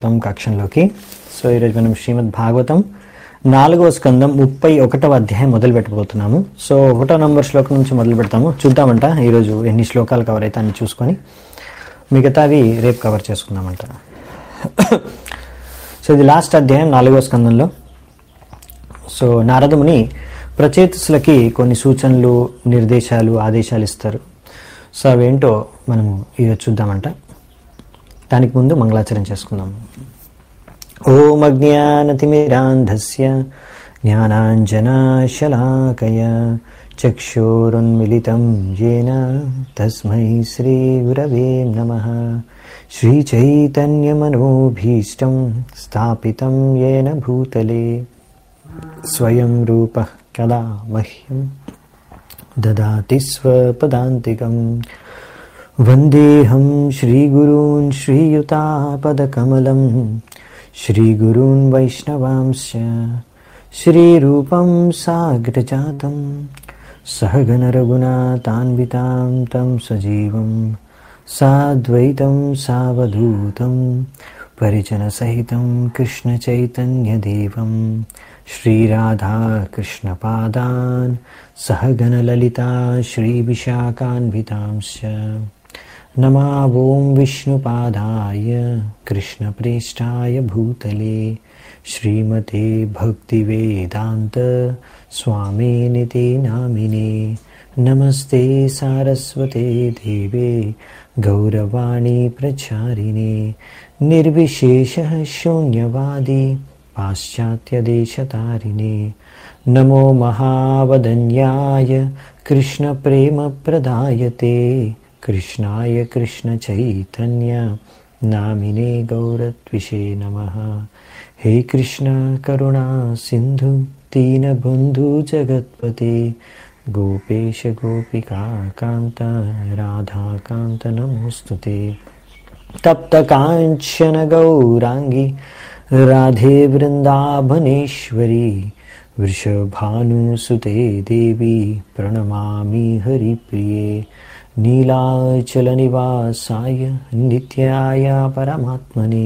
Bhagavatam కక్షంలోకి so ఈరోజు మనం శ్రీమద్ భాగవతం నాలుగవ స్కందం ముప్పై ఒకటవ అధ్యాయం మొదలు పెట్టబోతున్నాము సో ఒకటో నంబర్ శ్లోకం నుంచి మొదలు పెడతాము చూద్దామంట ఈరోజు ఎన్ని శ్లోకాలు కవర్ అయితే అన్ని చూసుకొని మిగతావి రేపు కవర్ చేసుకుందామంట సో ఇది లాస్ట్ అధ్యాయం నాలుగవ స్కందంలో సో నారదముని ప్రచేతసులకి కొన్ని సూచనలు నిర్దేశాలు ఆదేశాలు ఇస్తారు సో అవేంటో మనము ఈరోజు చూద్దామంట దానికి ముందు మంగళాచరణ చేసుకుందాం ఓం అజ్ఞానతిమిరాంధస్య జ్ఞానాంజనాశలాకయ చక్షోరున్మిళితం येन తస్మై శ్రీగురవే నమ శ్రీచైతన్యమనోభీష్టం స్థాపితం येन భూతలే స్వయం రూప కదా మహ్యం దదాతి స్వపదాంతికం వందేహం శ్రీగురూన్ శ్రీయుతాపదకమలం శ్రీగురూన్ వైష్ణవాంశ శ్రీరూపం సాగ్రజాతం సహగణరఘునాథాన్వితాం తం సజీవం సాద్వైతం సావధూతం పరిజనసహితం కృష్ణచైతన్యదేవం श्रीराधाकृष्णपादान् सहगणललिता श्रीविशाखान्वितांश्च नमावों विष्णुपादाय कृष्णप्रेष्ठाय भूतले श्रीमते भक्तिवेदान्त स्वामिनिते नामिने नमस्ते सारस्वते देवे गौरवाणी प्रचारिणे निर्विशेषः शून्यवादी पाश्चात्यदेशतारिणे नमो महावदन्याय कृष्णप्रेमप्रदायते कृष्णाय कृष्णचैतन्य नामिने गौरत्विषे नमः हे कृष्ण करुणा सिन्धु दीनबन्धु जगत्पते गोपेश गोपिका कान्त राधाकान्त नमोऽस्तु ते तप्तकाञ्चन गौराङ्गी राधे वृन्दावनेश्वरी वृषभानुसुते देवी प्रणमामि हरिप्रिये नीलाचलनिवासाय नित्याय परमात्मने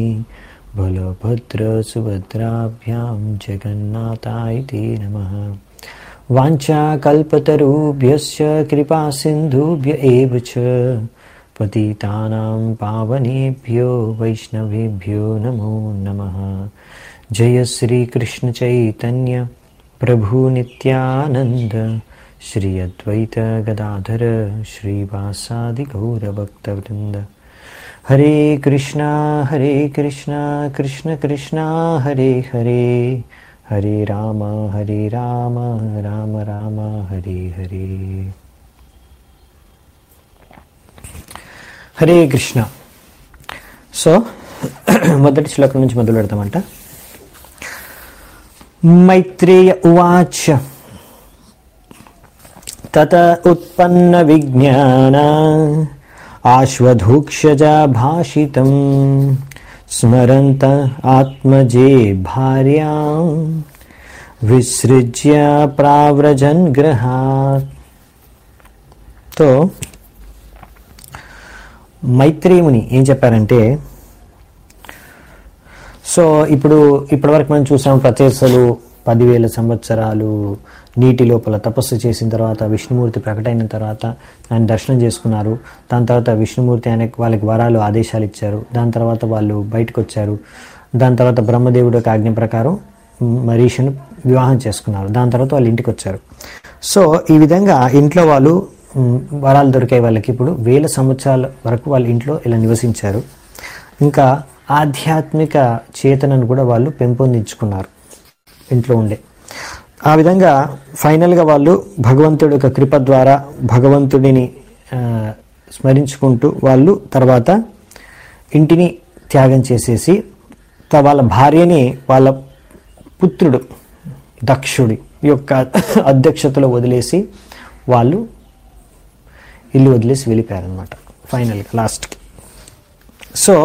बलभद्रसुभद्राभ्यां जगन्नाथाय ते नमः वाञ्छाकल्पतरुभ्यश्च कृपासिन्धुभ्य एव च पतितानां पावनेभ्यो वैष्णवेभ्यो नमो नमः जय श्रीकृष्णचैतन्य प्रभु नित्यानन्द श्री अद्वैत गदाधर श्रीवासादिगौरभक्तवृन्द हरे कृष्णा हरे कृष्णा कृष्ण कृष्णा हरे हरे हरे राम हरे राम राम राम हरे हरे హరే కృష్ణ సో మొదటి శ్లోకం నుంచి మొదలు పెడతామంట మైత్రేయ ఉవాచ తత ఉత్పన్న విజ్ఞాన ఆశ్వధూక్షజ భాషితం స్మరంత ఆత్మజే భార్యా విసృజ్య ప్రావ్రజన్ గ్రహాత్ తో మైత్రేముని ఏం చెప్పారంటే సో ఇప్పుడు ఇప్పటివరకు మనం చూసాం ప్రచేసలు పదివేల సంవత్సరాలు నీటి లోపల తపస్సు చేసిన తర్వాత విష్ణుమూర్తి ప్రకటైన తర్వాత ఆయన దర్శనం చేసుకున్నారు దాని తర్వాత విష్ణుమూర్తి ఆయన వాళ్ళకి వరాలు ఆదేశాలు ఇచ్చారు దాని తర్వాత వాళ్ళు బయటకు వచ్చారు దాని తర్వాత బ్రహ్మదేవుడు యొక్క ఆజ్ఞ ప్రకారం మరీషును వివాహం చేసుకున్నారు దాని తర్వాత వాళ్ళు ఇంటికి వచ్చారు సో ఈ విధంగా ఇంట్లో వాళ్ళు మ్, వరాలు దొరికాయి వాళ్ళకి ఇప్పుడు వేల సంవత్సరాల వరకు వాళ్ళ ఇంట్లో ఇలా నివసించారు ఇంకా ఆధ్యాత్మిక చేతనను కూడా వాళ్ళు పెంపొందించుకున్నారు ఇంట్లో ఉండే ఆ విధంగా ఫైనల్గా వాళ్ళు భగవంతుడి యొక్క కృప ద్వారా భగవంతుడిని ఆ, స్మరించుకుంటూ వాళ్ళు తర్వాత ఇంటిని త్యాగం చేసేసి త- వాళ్ళ భార్యని వాళ్ళ పుత్రుడు దక్షుడి యొక్క అధ్యక్షతలో వదిలేసి వాళ్ళు ఇల్లు వదిలేసి వెళ్ళిపోయారనమాట ఫైనల్గా లాస్ట్కి సో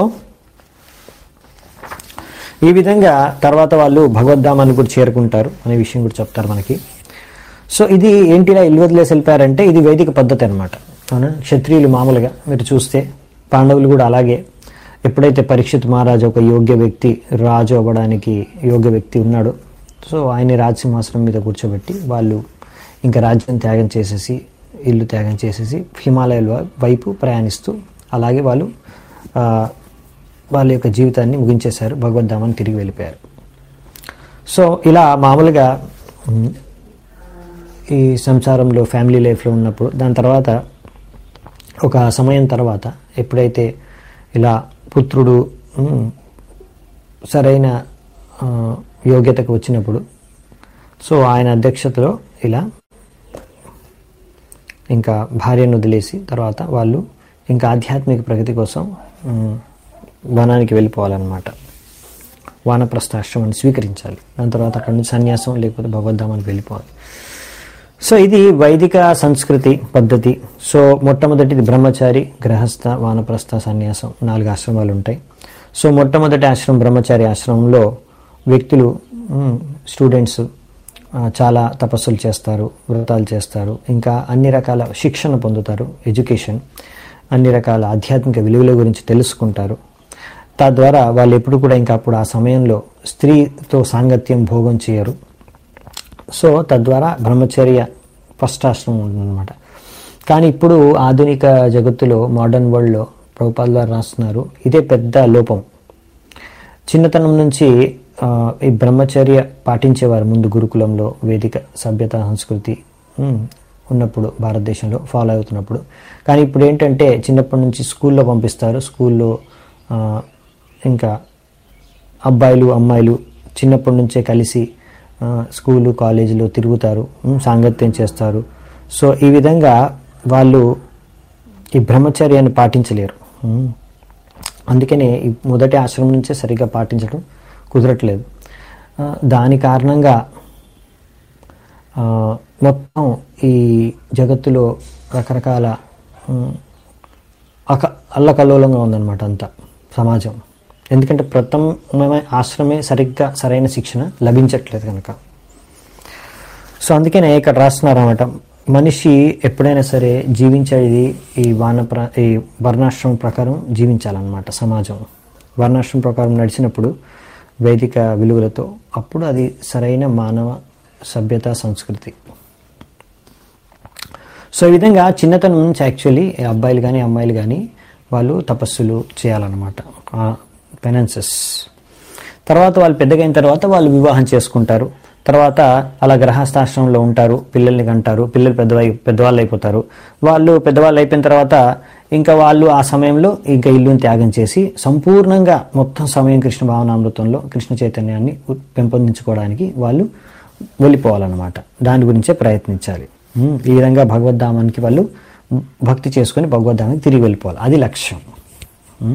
ఈ విధంగా తర్వాత వాళ్ళు భగవద్ధామాన్ని కూడా చేరుకుంటారు అనే విషయం కూడా చెప్తారు మనకి సో ఇది ఏంటిలా ఇల్లు వదిలేసి వెళ్ళిపోయారంటే ఇది వైదిక పద్ధతి అనమాట అవునా క్షత్రియులు మామూలుగా మీరు చూస్తే పాండవులు కూడా అలాగే ఎప్పుడైతే పరీక్షిత్ మహారాజు ఒక యోగ్య వ్యక్తి రాజు అవ్వడానికి యోగ్య వ్యక్తి ఉన్నాడో సో ఆయన్ని రాజసింహాసనం మీద కూర్చోబెట్టి వాళ్ళు ఇంకా రాజ్యం త్యాగం చేసేసి ఇల్లు త్యాగం చేసేసి హిమాలయాల వై- వైపు ప్రయాణిస్తూ అలాగే వాళ్ళు ఆ, వాళ్ళ యొక్క జీవితాన్ని ముగించేశారు భగవద్ధామాన్ని తిరిగి వెళ్ళిపోయారు సో ఇలా మామూలుగా ఉమ్, ఈ సంసారంలో ఫ్యామిలీ లైఫ్లో ఉన్నప్పుడు దాని తర్వాత ఒక సమయం తర్వాత ఎప్పుడైతే ఇలా పుత్రుడు ఉమ్, సరైన ఆ, యోగ్యతకు వచ్చినప్పుడు సో ఆయన అధ్యక్షతలో ఇలా ఇంకా భార్యను వదిలేసి తర్వాత వాళ్ళు ఇంకా ఆధ్యాత్మిక ప్రగతి కోసం ఉమ్, వనానికి వెళ్ళిపోవాలన్నమాట వానప్రస్థాశ్రమాన్ని స్వీకరించాలి దాని తర్వాత అక్కడి నుంచి సన్యాసం లేకపోతే భగవద్ధామానికి వెళ్ళిపోవాలి సో ఇది వైదిక సంస్కృతి పద్ధతి సో మొట్టమొదటిది బ్రహ్మచారి గృహస్థ వానప్రస్థ సన్యాసం నాలుగు ఆశ్రమాలు ఉంటాయి సో మొట్టమొదటి ఆశ్రమం బ్రహ్మచారి ఆశ్రమంలో వ్యక్తులు స్టూడెంట్స్ చాలా తపస్సులు చేస్తారు వ్రతాలు చేస్తారు ఇంకా అన్ని రకాల శిక్షణ పొందుతారు ఎడ్యుకేషన్ అన్ని రకాల ఆధ్యాత్మిక విలువల గురించి తెలుసుకుంటారు తద్వారా వాళ్ళు ఎప్పుడు కూడా ఇంకా అప్పుడు ఆ సమయంలో స్త్రీతో సాంగత్యం భోగం చేయరు సో తద్వారా బ్రహ్మచర్య ఫస్ట్ ఆశ్రమం ఉంటుందన్నమాట కానీ ఇప్పుడు ఆధునిక జగత్తులో మోడర్న్ వరల్డ్లో ప్రభుపాల్ గారు రాస్తున్నారు ఇదే పెద్ద లోపం చిన్నతనం నుంచి ఆ, ఈ బ్రహ్మచర్య పాటించేవారు ముందు గురుకులంలో వేదిక సభ్యత సంస్కృతి ఉమ్, ఉన్నప్పుడు భారతదేశంలో ఫాలో అవుతున్నప్పుడు కానీ ఇప్పుడు ఏంటంటే చిన్నప్పటి నుంచి స్కూల్లో పంపిస్తారు స్కూల్లో ఆ, ఇంకా అబ్బాయిలు అమ్మాయిలు చిన్నప్పటి నుంచే కలిసి ఆ, స్కూలు కాలేజీలో తిరుగుతారు ఉమ్, సాంగత్యం చేస్తారు సో ఈ విధంగా వాళ్ళు ఈ బ్రహ్మచర్యాన్ని పాటించలేరు ఉమ్. అందుకనే ఈ మొదటి ఆశ్రమం నుంచే సరిగ్గా పాటించడం కుదరట్లేదు ఆ, దాని కారణంగా ఆ, మొత్తం ఈ జగత్తులో రకరకాల ఉమ్, అక అల్లకల్లోలంగా ఉందన్నమాట అంతా సమాజం ఎందుకంటే ప్రథమ ఆశ్రమే సరిగ్గా సరైన శిక్షణ లభించట్లేదు కనుక సో అందుకనే ఇక్కడ రాస్తున్నారు అనమాట మనిషి ఎప్పుడైనా సరే జీవించేది ఈ వాన ప్ర ఈ వర్ణాశ్రమం ప్రకారం జీవించాలన్నమాట సమాజం వర్ణాశ్రమం ప్రకారం నడిచినప్పుడు వైదిక విలువలతో అప్పుడు అది సరైన మానవ సభ్యత సంస్కృతి సో ఈ విధంగా చిన్నతనం నుంచి యాక్చువల్లీ అబ్బాయిలు కానీ అమ్మాయిలు కానీ వాళ్ళు తపస్సులు చేయాలన్నమాట పెనెన్సెస్ తర్వాత వాళ్ళు పెద్దగైన తర్వాత వాళ్ళు వివాహం చేసుకుంటారు తర్వాత అలా గ్రహస్థాశ్రమంలో ఉంటారు పిల్లల్ని కంటారు పిల్లలు పెద్దవై పెద్దవాళ్ళు అయిపోతారు వాళ్ళు పెద్దవాళ్ళు అయిపోయిన తర్వాత ఇంకా వాళ్ళు ఆ సమయంలో ఇంకా ఇల్లుని త్యాగం చేసి సంపూర్ణంగా మొత్తం సమయం కృష్ణ భావనామృతంలో కృష్ణ చైతన్యాన్ని ఉ- పెంపొందించుకోవడానికి వాళ్ళు వెళ్ళిపోవాలన్నమాట దాని గురించే ప్రయత్నించాలి ఉమ్, ఈ విధంగా భగవద్ధామానికి వాళ్ళు భక్తి చేసుకొని భగవద్ధామానికి తిరిగి వెళ్ళిపోవాలి అది లక్ష్యం ఉమ్.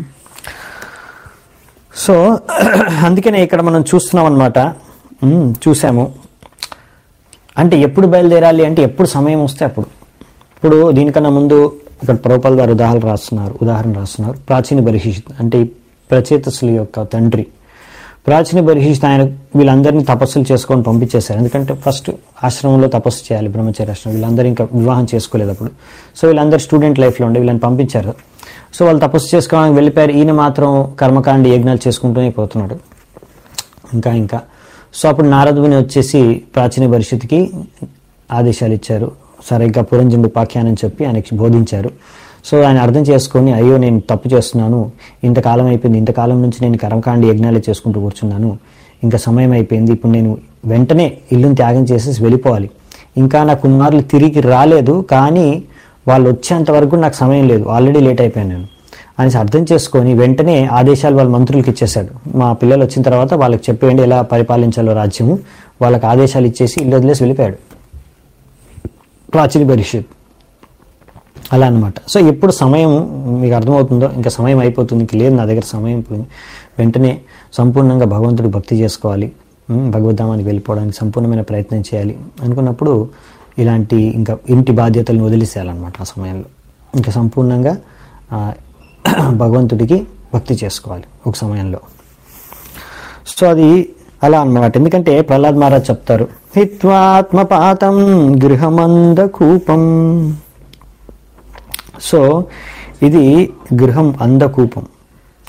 సో అందుకనే ఇక్కడ మనం చూస్తున్నాం అనమాట చూసాము అంటే ఎప్పుడు బయలుదేరాలి అంటే ఎప్పుడు సమయం వస్తే అప్పుడు ఇప్పుడు దీనికన్నా ముందు ఇక్కడ ప్రభుపాల్ గారు ఉదాహరణ రాస్తున్నారు ఉదాహరణ రాస్తున్నారు ప్రాచీన బరిహిషిత్ అంటే ఈ ప్రచేతసుల యొక్క తండ్రి ప్రాచీన బరిహిషిత్ ఆయన వీళ్ళందరినీ తపస్సులు చేసుకొని పంపించేశారు ఎందుకంటే ఫస్ట్ ఆశ్రమంలో తపస్సు చేయాలి బ్రహ్మచర్య ఆశ్రమం వీళ్ళందరూ ఇంకా వివాహం చేసుకోలేదు అప్పుడు సో వీళ్ళందరూ స్టూడెంట్ లైఫ్లో ఉండే వీళ్ళని పంపించారు సో వాళ్ళు తపస్సు చేసుకోవడానికి వెళ్ళిపోయారు ఈయన మాత్రం కర్మకాండ యజ్ఞాలు చేసుకుంటూనే పోతున్నాడు ఇంకా ఇంకా సో అప్పుడు నారదుని వచ్చేసి ప్రాచీన పరిషత్కి ఆదేశాలు ఇచ్చారు సరిగ్గా పురంజనుడు ఉపాఖ్యానం చెప్పి ఆయనకి బోధించారు సో ఆయన అర్థం చేసుకొని అయ్యో నేను తప్పు చేస్తున్నాను ఇంతకాలం అయిపోయింది ఇంతకాలం నుంచి నేను కర్మకాండ యజ్ఞాలే చేసుకుంటూ కూర్చున్నాను ఇంకా సమయం అయిపోయింది ఇప్పుడు నేను వెంటనే ఇల్లుని త్యాగం చేసేసి వెళ్ళిపోవాలి ఇంకా నా కుమారులు తిరిగి రాలేదు కానీ వాళ్ళు వచ్చేంత వరకు నాకు సమయం లేదు ఆల్రెడీ లేట్ అయిపోయాను నేను అనేసి అర్థం చేసుకొని వెంటనే ఆదేశాలు వాళ్ళ మంత్రులకు ఇచ్చేశాడు మా పిల్లలు వచ్చిన తర్వాత వాళ్ళకి చెప్పేయండి ఎలా పరిపాలించాలో రాజ్యము వాళ్ళకి ఆదేశాలు ఇచ్చేసి ఇల్లు వదిలేసి వెళ్ళిపోయాడు ప్రాచీన పరిషత్ అలా అన్నమాట సో ఎప్పుడు సమయం మీకు అర్థమవుతుందో ఇంకా సమయం అయిపోతుంది ఇంక లేదు నా దగ్గర సమయం పోయింది వెంటనే సంపూర్ణంగా భగవంతుడు భక్తి చేసుకోవాలి ఉమ్, భగవద్ధామానికి వెళ్ళిపోవడానికి సంపూర్ణమైన ప్రయత్నం చేయాలి అనుకున్నప్పుడు ఇలాంటి ఇంకా ఇంటి బాధ్యతలను వదిలేసేయాలన్నమాట ఆ సమయంలో ఇంకా సంపూర్ణంగా ఆ, భగవంతుడికి భక్తి చేసుకోవాలి ఒక సమయంలో సో అది అలా అన్నమాట ఎందుకంటే ప్రహ్లాద్ మహారాజ్ చెప్తారు హిత్వాత్మపాతం గృహమందకూపం సో ఇది గృహం అందకూపం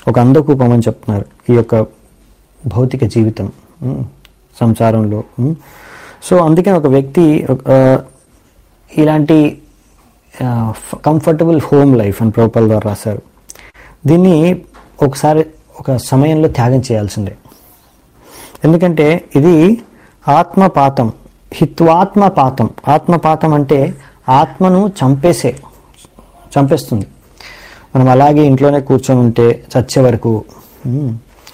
ఒక అందకూపం అని చెప్తున్నారు ఈ యొక్క భౌతిక జీవితం ఉమ్, సంసారంలో ఉమ్. సో అందుకని ఒక వ్యక్తి ఒక, ఇలాంటి కంఫర్టబుల్ హోమ్ లైఫ్ అని ప్రోపల్ గారు రాశారు దీన్ని ఒకసారి ఒక సమయంలో త్యాగం చేయాల్సిందే ఎందుకంటే ఇది ఆత్మపాతం హిత్వాత్మపాతం ఆత్మపాతం అంటే ఆత్మను చంపేసే చంపేస్తుంది మనం అలాగే ఇంట్లోనే కూర్చొని ఉంటే చచ్చే వరకు ఉమ్.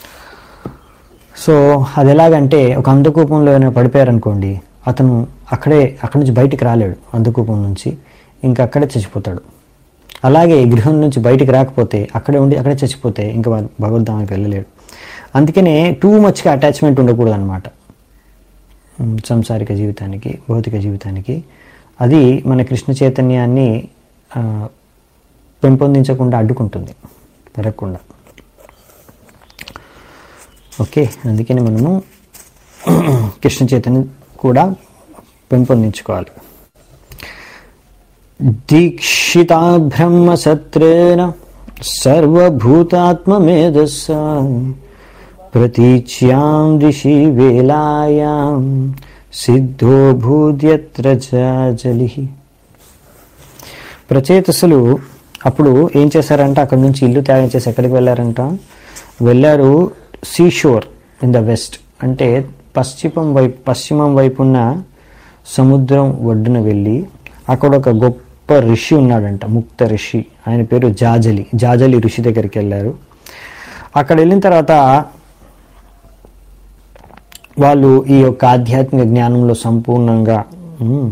సో అది ఎలాగంటే ఒక అంధకూపంలో ఏమైనా పడిపోయారనుకోండి అతను అక్కడే అక్కడి నుంచి బయటికి రాలేడు అంధకూపం నుంచి ఇంకా అక్కడే చచ్చిపోతాడు అలాగే ఈ గృహం నుంచి బయటికి రాకపోతే అక్కడే ఉండి అక్కడే చచ్చిపోతే ఇంకా వాడు భగవద్ధామానికి వెళ్ళలేడు అందుకనే టూ మచ్గా అటాచ్మెంట్ ఉండకూడదు అనమాట సంసారిక జీవితానికి భౌతిక జీవితానికి అది మన కృష్ణ చైతన్యాన్ని ఆ, పెంపొందించకుండా అడ్డుకుంటుంది పెరగకుండా ఓకే అందుకని మనము కృష్ణ చైతన్యం కూడా పెంపొందించుకోవాలి దీక్షితా బ్రహ్మసత్రేణ సర్వభూతాత్మమేధస్స ప్రతీచ్యాం దిశి వేలాయాం సిద్ధో భూద్యత్ర జాజలి ప్రచేతసులు అప్పుడు ఏం చేశారంట అక్కడ నుంచి ఇల్లు త్యాగం చేసి ఎక్కడికి వెళ్ళారంట వెళ్ళారు సీషోర్ ఇన్ ద వెస్ట్ అంటే పశ్చిమం వైపు పశ్చిమం వైపు ఉన్న సముద్రం ఒడ్డున వెళ్ళి అక్కడ ఒక గొప్ప ఋషి ఉన్నాడంట ముక్త ఋషి ఆయన పేరు జాజలి జాజలి ఋషి దగ్గరికి వెళ్ళారు అక్కడ వెళ్ళిన తర్వాత వాళ్ళు ఈ యొక్క ఆధ్యాత్మిక జ్ఞానంలో సంపూర్ణంగా ఉమ్,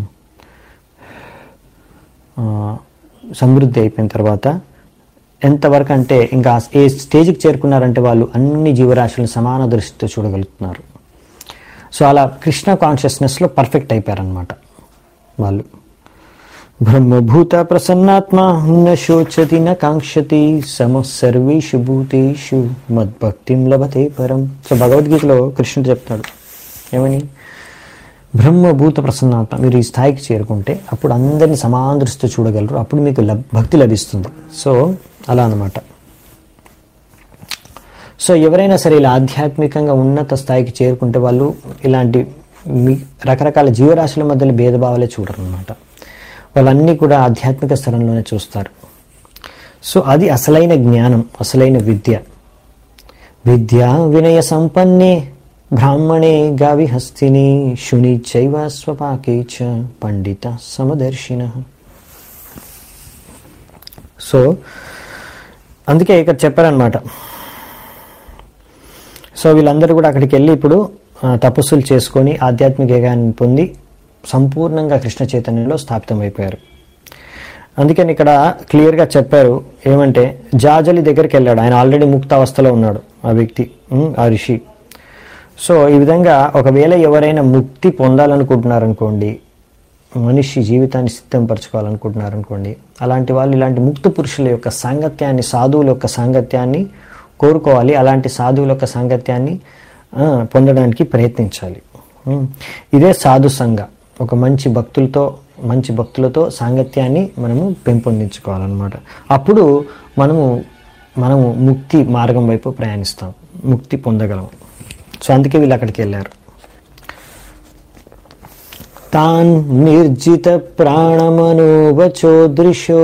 ఆ, సమృద్ధి అయిపోయిన తర్వాత ఎంతవరకు అంటే ఇంకా ఏ స్టేజ్కి చేరుకున్నారంటే వాళ్ళు అన్ని జీవరాశులను సమాన దృష్టితో చూడగలుగుతున్నారు సో అలా కృష్ణ కాన్షియస్నెస్లో పర్ఫెక్ట్ అయిపోయారనమాట వాళ్ళు బ్రహ్మభూత ప్రసన్నాత్మ న శోచతి న కాంక్షతి సమ సర్వేషు భూతేషు మద్భక్తిం లభతే పరం సో భగవద్గీతలో కృష్ణుడు చెప్తాడు ఏమని బ్రహ్మభూత ప్రసన్నాత్మ మీరు ఈ స్థాయికి చేరుకుంటే అప్పుడు అందరిని సమాన దృష్టితో చూడగలరు అప్పుడు మీకు లబ్- భక్తి లభిస్తుంది సో అలా అన్నమాట సో ఎవరైనా సరే ఇలా ఆధ్యాత్మికంగా ఉన్నత స్థాయికి చేరుకుంటే వాళ్ళు ఇలాంటి మీ రకరకాల జీవరాశుల మధ్యలో భేదభావాలే చూడరు అనమాట వాళ్ళన్నీ కూడా ఆధ్యాత్మిక స్థలంలోనే చూస్తారు సో అది అసలైన జ్ఞానం అసలైన విద్య విద్యా వినయ సంపన్నే బ్రాహ్మణే గావి హస్తిని శుని చైవ స్వపాకే చ పండిత సమదర్శిన సో అందుకే ఇక్కడ చెప్పారనమాట సో వీళ్ళందరూ కూడా అక్కడికి వెళ్ళి ఇప్పుడు ఆ, తపస్సులు చేసుకొని ఆధ్యాత్మిక ఏగాన్ని పొంది సంపూర్ణంగా కృష్ణ చైతన్యంలో స్థాపితం అయిపోయారు అందుకని ఇక్కడ క్లియర్గా చెప్పారు ఏమంటే జాజలి దగ్గరికి వెళ్ళాడు ఆయన ఆల్రెడీ ముక్త అవస్థలో ఉన్నాడు ఆ వ్యక్తి ఉమ్, ఆ ఋషి సో ఈ విధంగా ఒకవేళ ఎవరైనా ముక్తి పొందాలనుకుంటున్నారనుకోండి మనిషి జీవితాన్ని సిద్ధంపరచుకోవాలనుకుంటున్నారనుకోండి అలాంటి వాళ్ళు ఇలాంటి ముక్త పురుషుల యొక్క సాంగత్యాన్ని సాధువుల యొక్క సాంగత్యాన్ని కోరుకోవాలి అలాంటి సాధువుల యొక్క సాంగత్యాన్ని ఆ, పొందడానికి ప్రయత్నించాలి ఉమ్. ఇదే సాధు సంఘ ఒక మంచి భక్తులతో మంచి భక్తులతో సాంగత్యాన్ని మనము పెంపొందించుకోవాలన్నమాట అప్పుడు మనము మనము ముక్తి మార్గం వైపు ప్రయాణిస్తాం ముక్తి పొందగలం సో అందుకే వీళ్ళు అక్కడికి వెళ్ళారు తాన్ నిర్జిత ప్రాణమనోవచోదృశో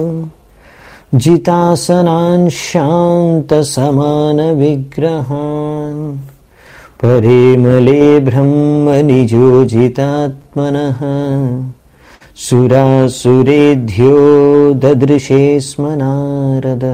జితాసనాన్ శాంత సమాన విగ్రహాన్ పరేమలే బ్రహ్మ నిజోజితాత్మన సురాసురేధ్యో దదృశే స్మ నారద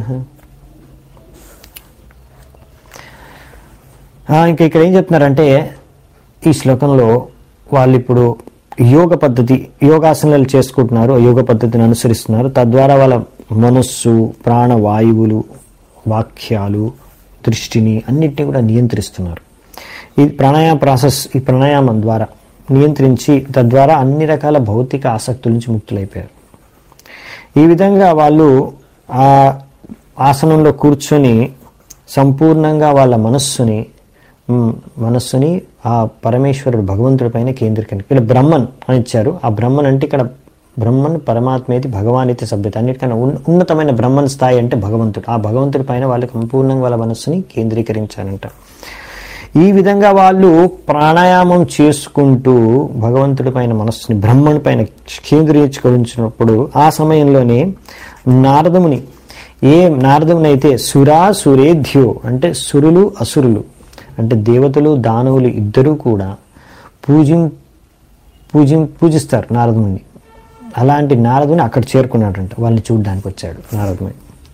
ఇంకా ఇక్కడ ఏం చెప్తున్నారంటే ఈ శ్లోకంలో వాళ్ళు ఇప్పుడు యోగ పద్ధతి యోగాసనాలు చేసుకుంటున్నారు ఆ యోగ పద్ధతిని అనుసరిస్తున్నారు తద్వారా వాళ్ళ మనస్సు ప్రాణవాయువులు వాక్యాలు దృష్టిని అన్నిటిని కూడా నియంత్రిస్తున్నారు ఈ ప్రాణాయామ ప్రాసెస్ ఈ ప్రాణాయామం ద్వారా నియంత్రించి తద్వారా అన్ని రకాల భౌతిక ఆసక్తుల నుంచి ముక్తులైపోయారు ఈ విధంగా వాళ్ళు ఆ ఆసనంలో కూర్చొని సంపూర్ణంగా వాళ్ళ మనస్సుని మ్, మనస్సుని ఆ పరమేశ్వరుడు భగవంతుడి పైన కేంద్రీకరణ ఇక్కడ బ్రహ్మన్ అని ఇచ్చారు ఆ బ్రహ్మన్ అంటే ఇక్కడ బ్రహ్మన్ పరమాత్మేది భగవానితి సభ్యత అన్నిటికన్నా ఉన్న- ఉన్నతమైన బ్రహ్మన్ స్థాయి అంటే భగవంతుడు ఆ భగవంతుడి పైన వాళ్ళు సంపూర్ణంగా వాళ్ళ మనస్సుని కేంద్రీకరించారంట ఈ విధంగా వాళ్ళు ప్రాణాయామం చేసుకుంటూ భగవంతుడి పైన మనస్సుని బ్రహ్మని పైన కేంద్రీకరించినప్పుడు ఆ సమయంలోనే నారదముని ఏ నారదముని అయితే సురా సురేధ్యో అంటే సురులు అసురులు అంటే దేవతలు దానవులు ఇద్దరూ కూడా పూజిం పూజి పూజిస్తారు నారదుని అలాంటి నారదుని అక్కడ చేరుకున్నాడంట వాళ్ళని చూడడానికి వచ్చాడు నారదుని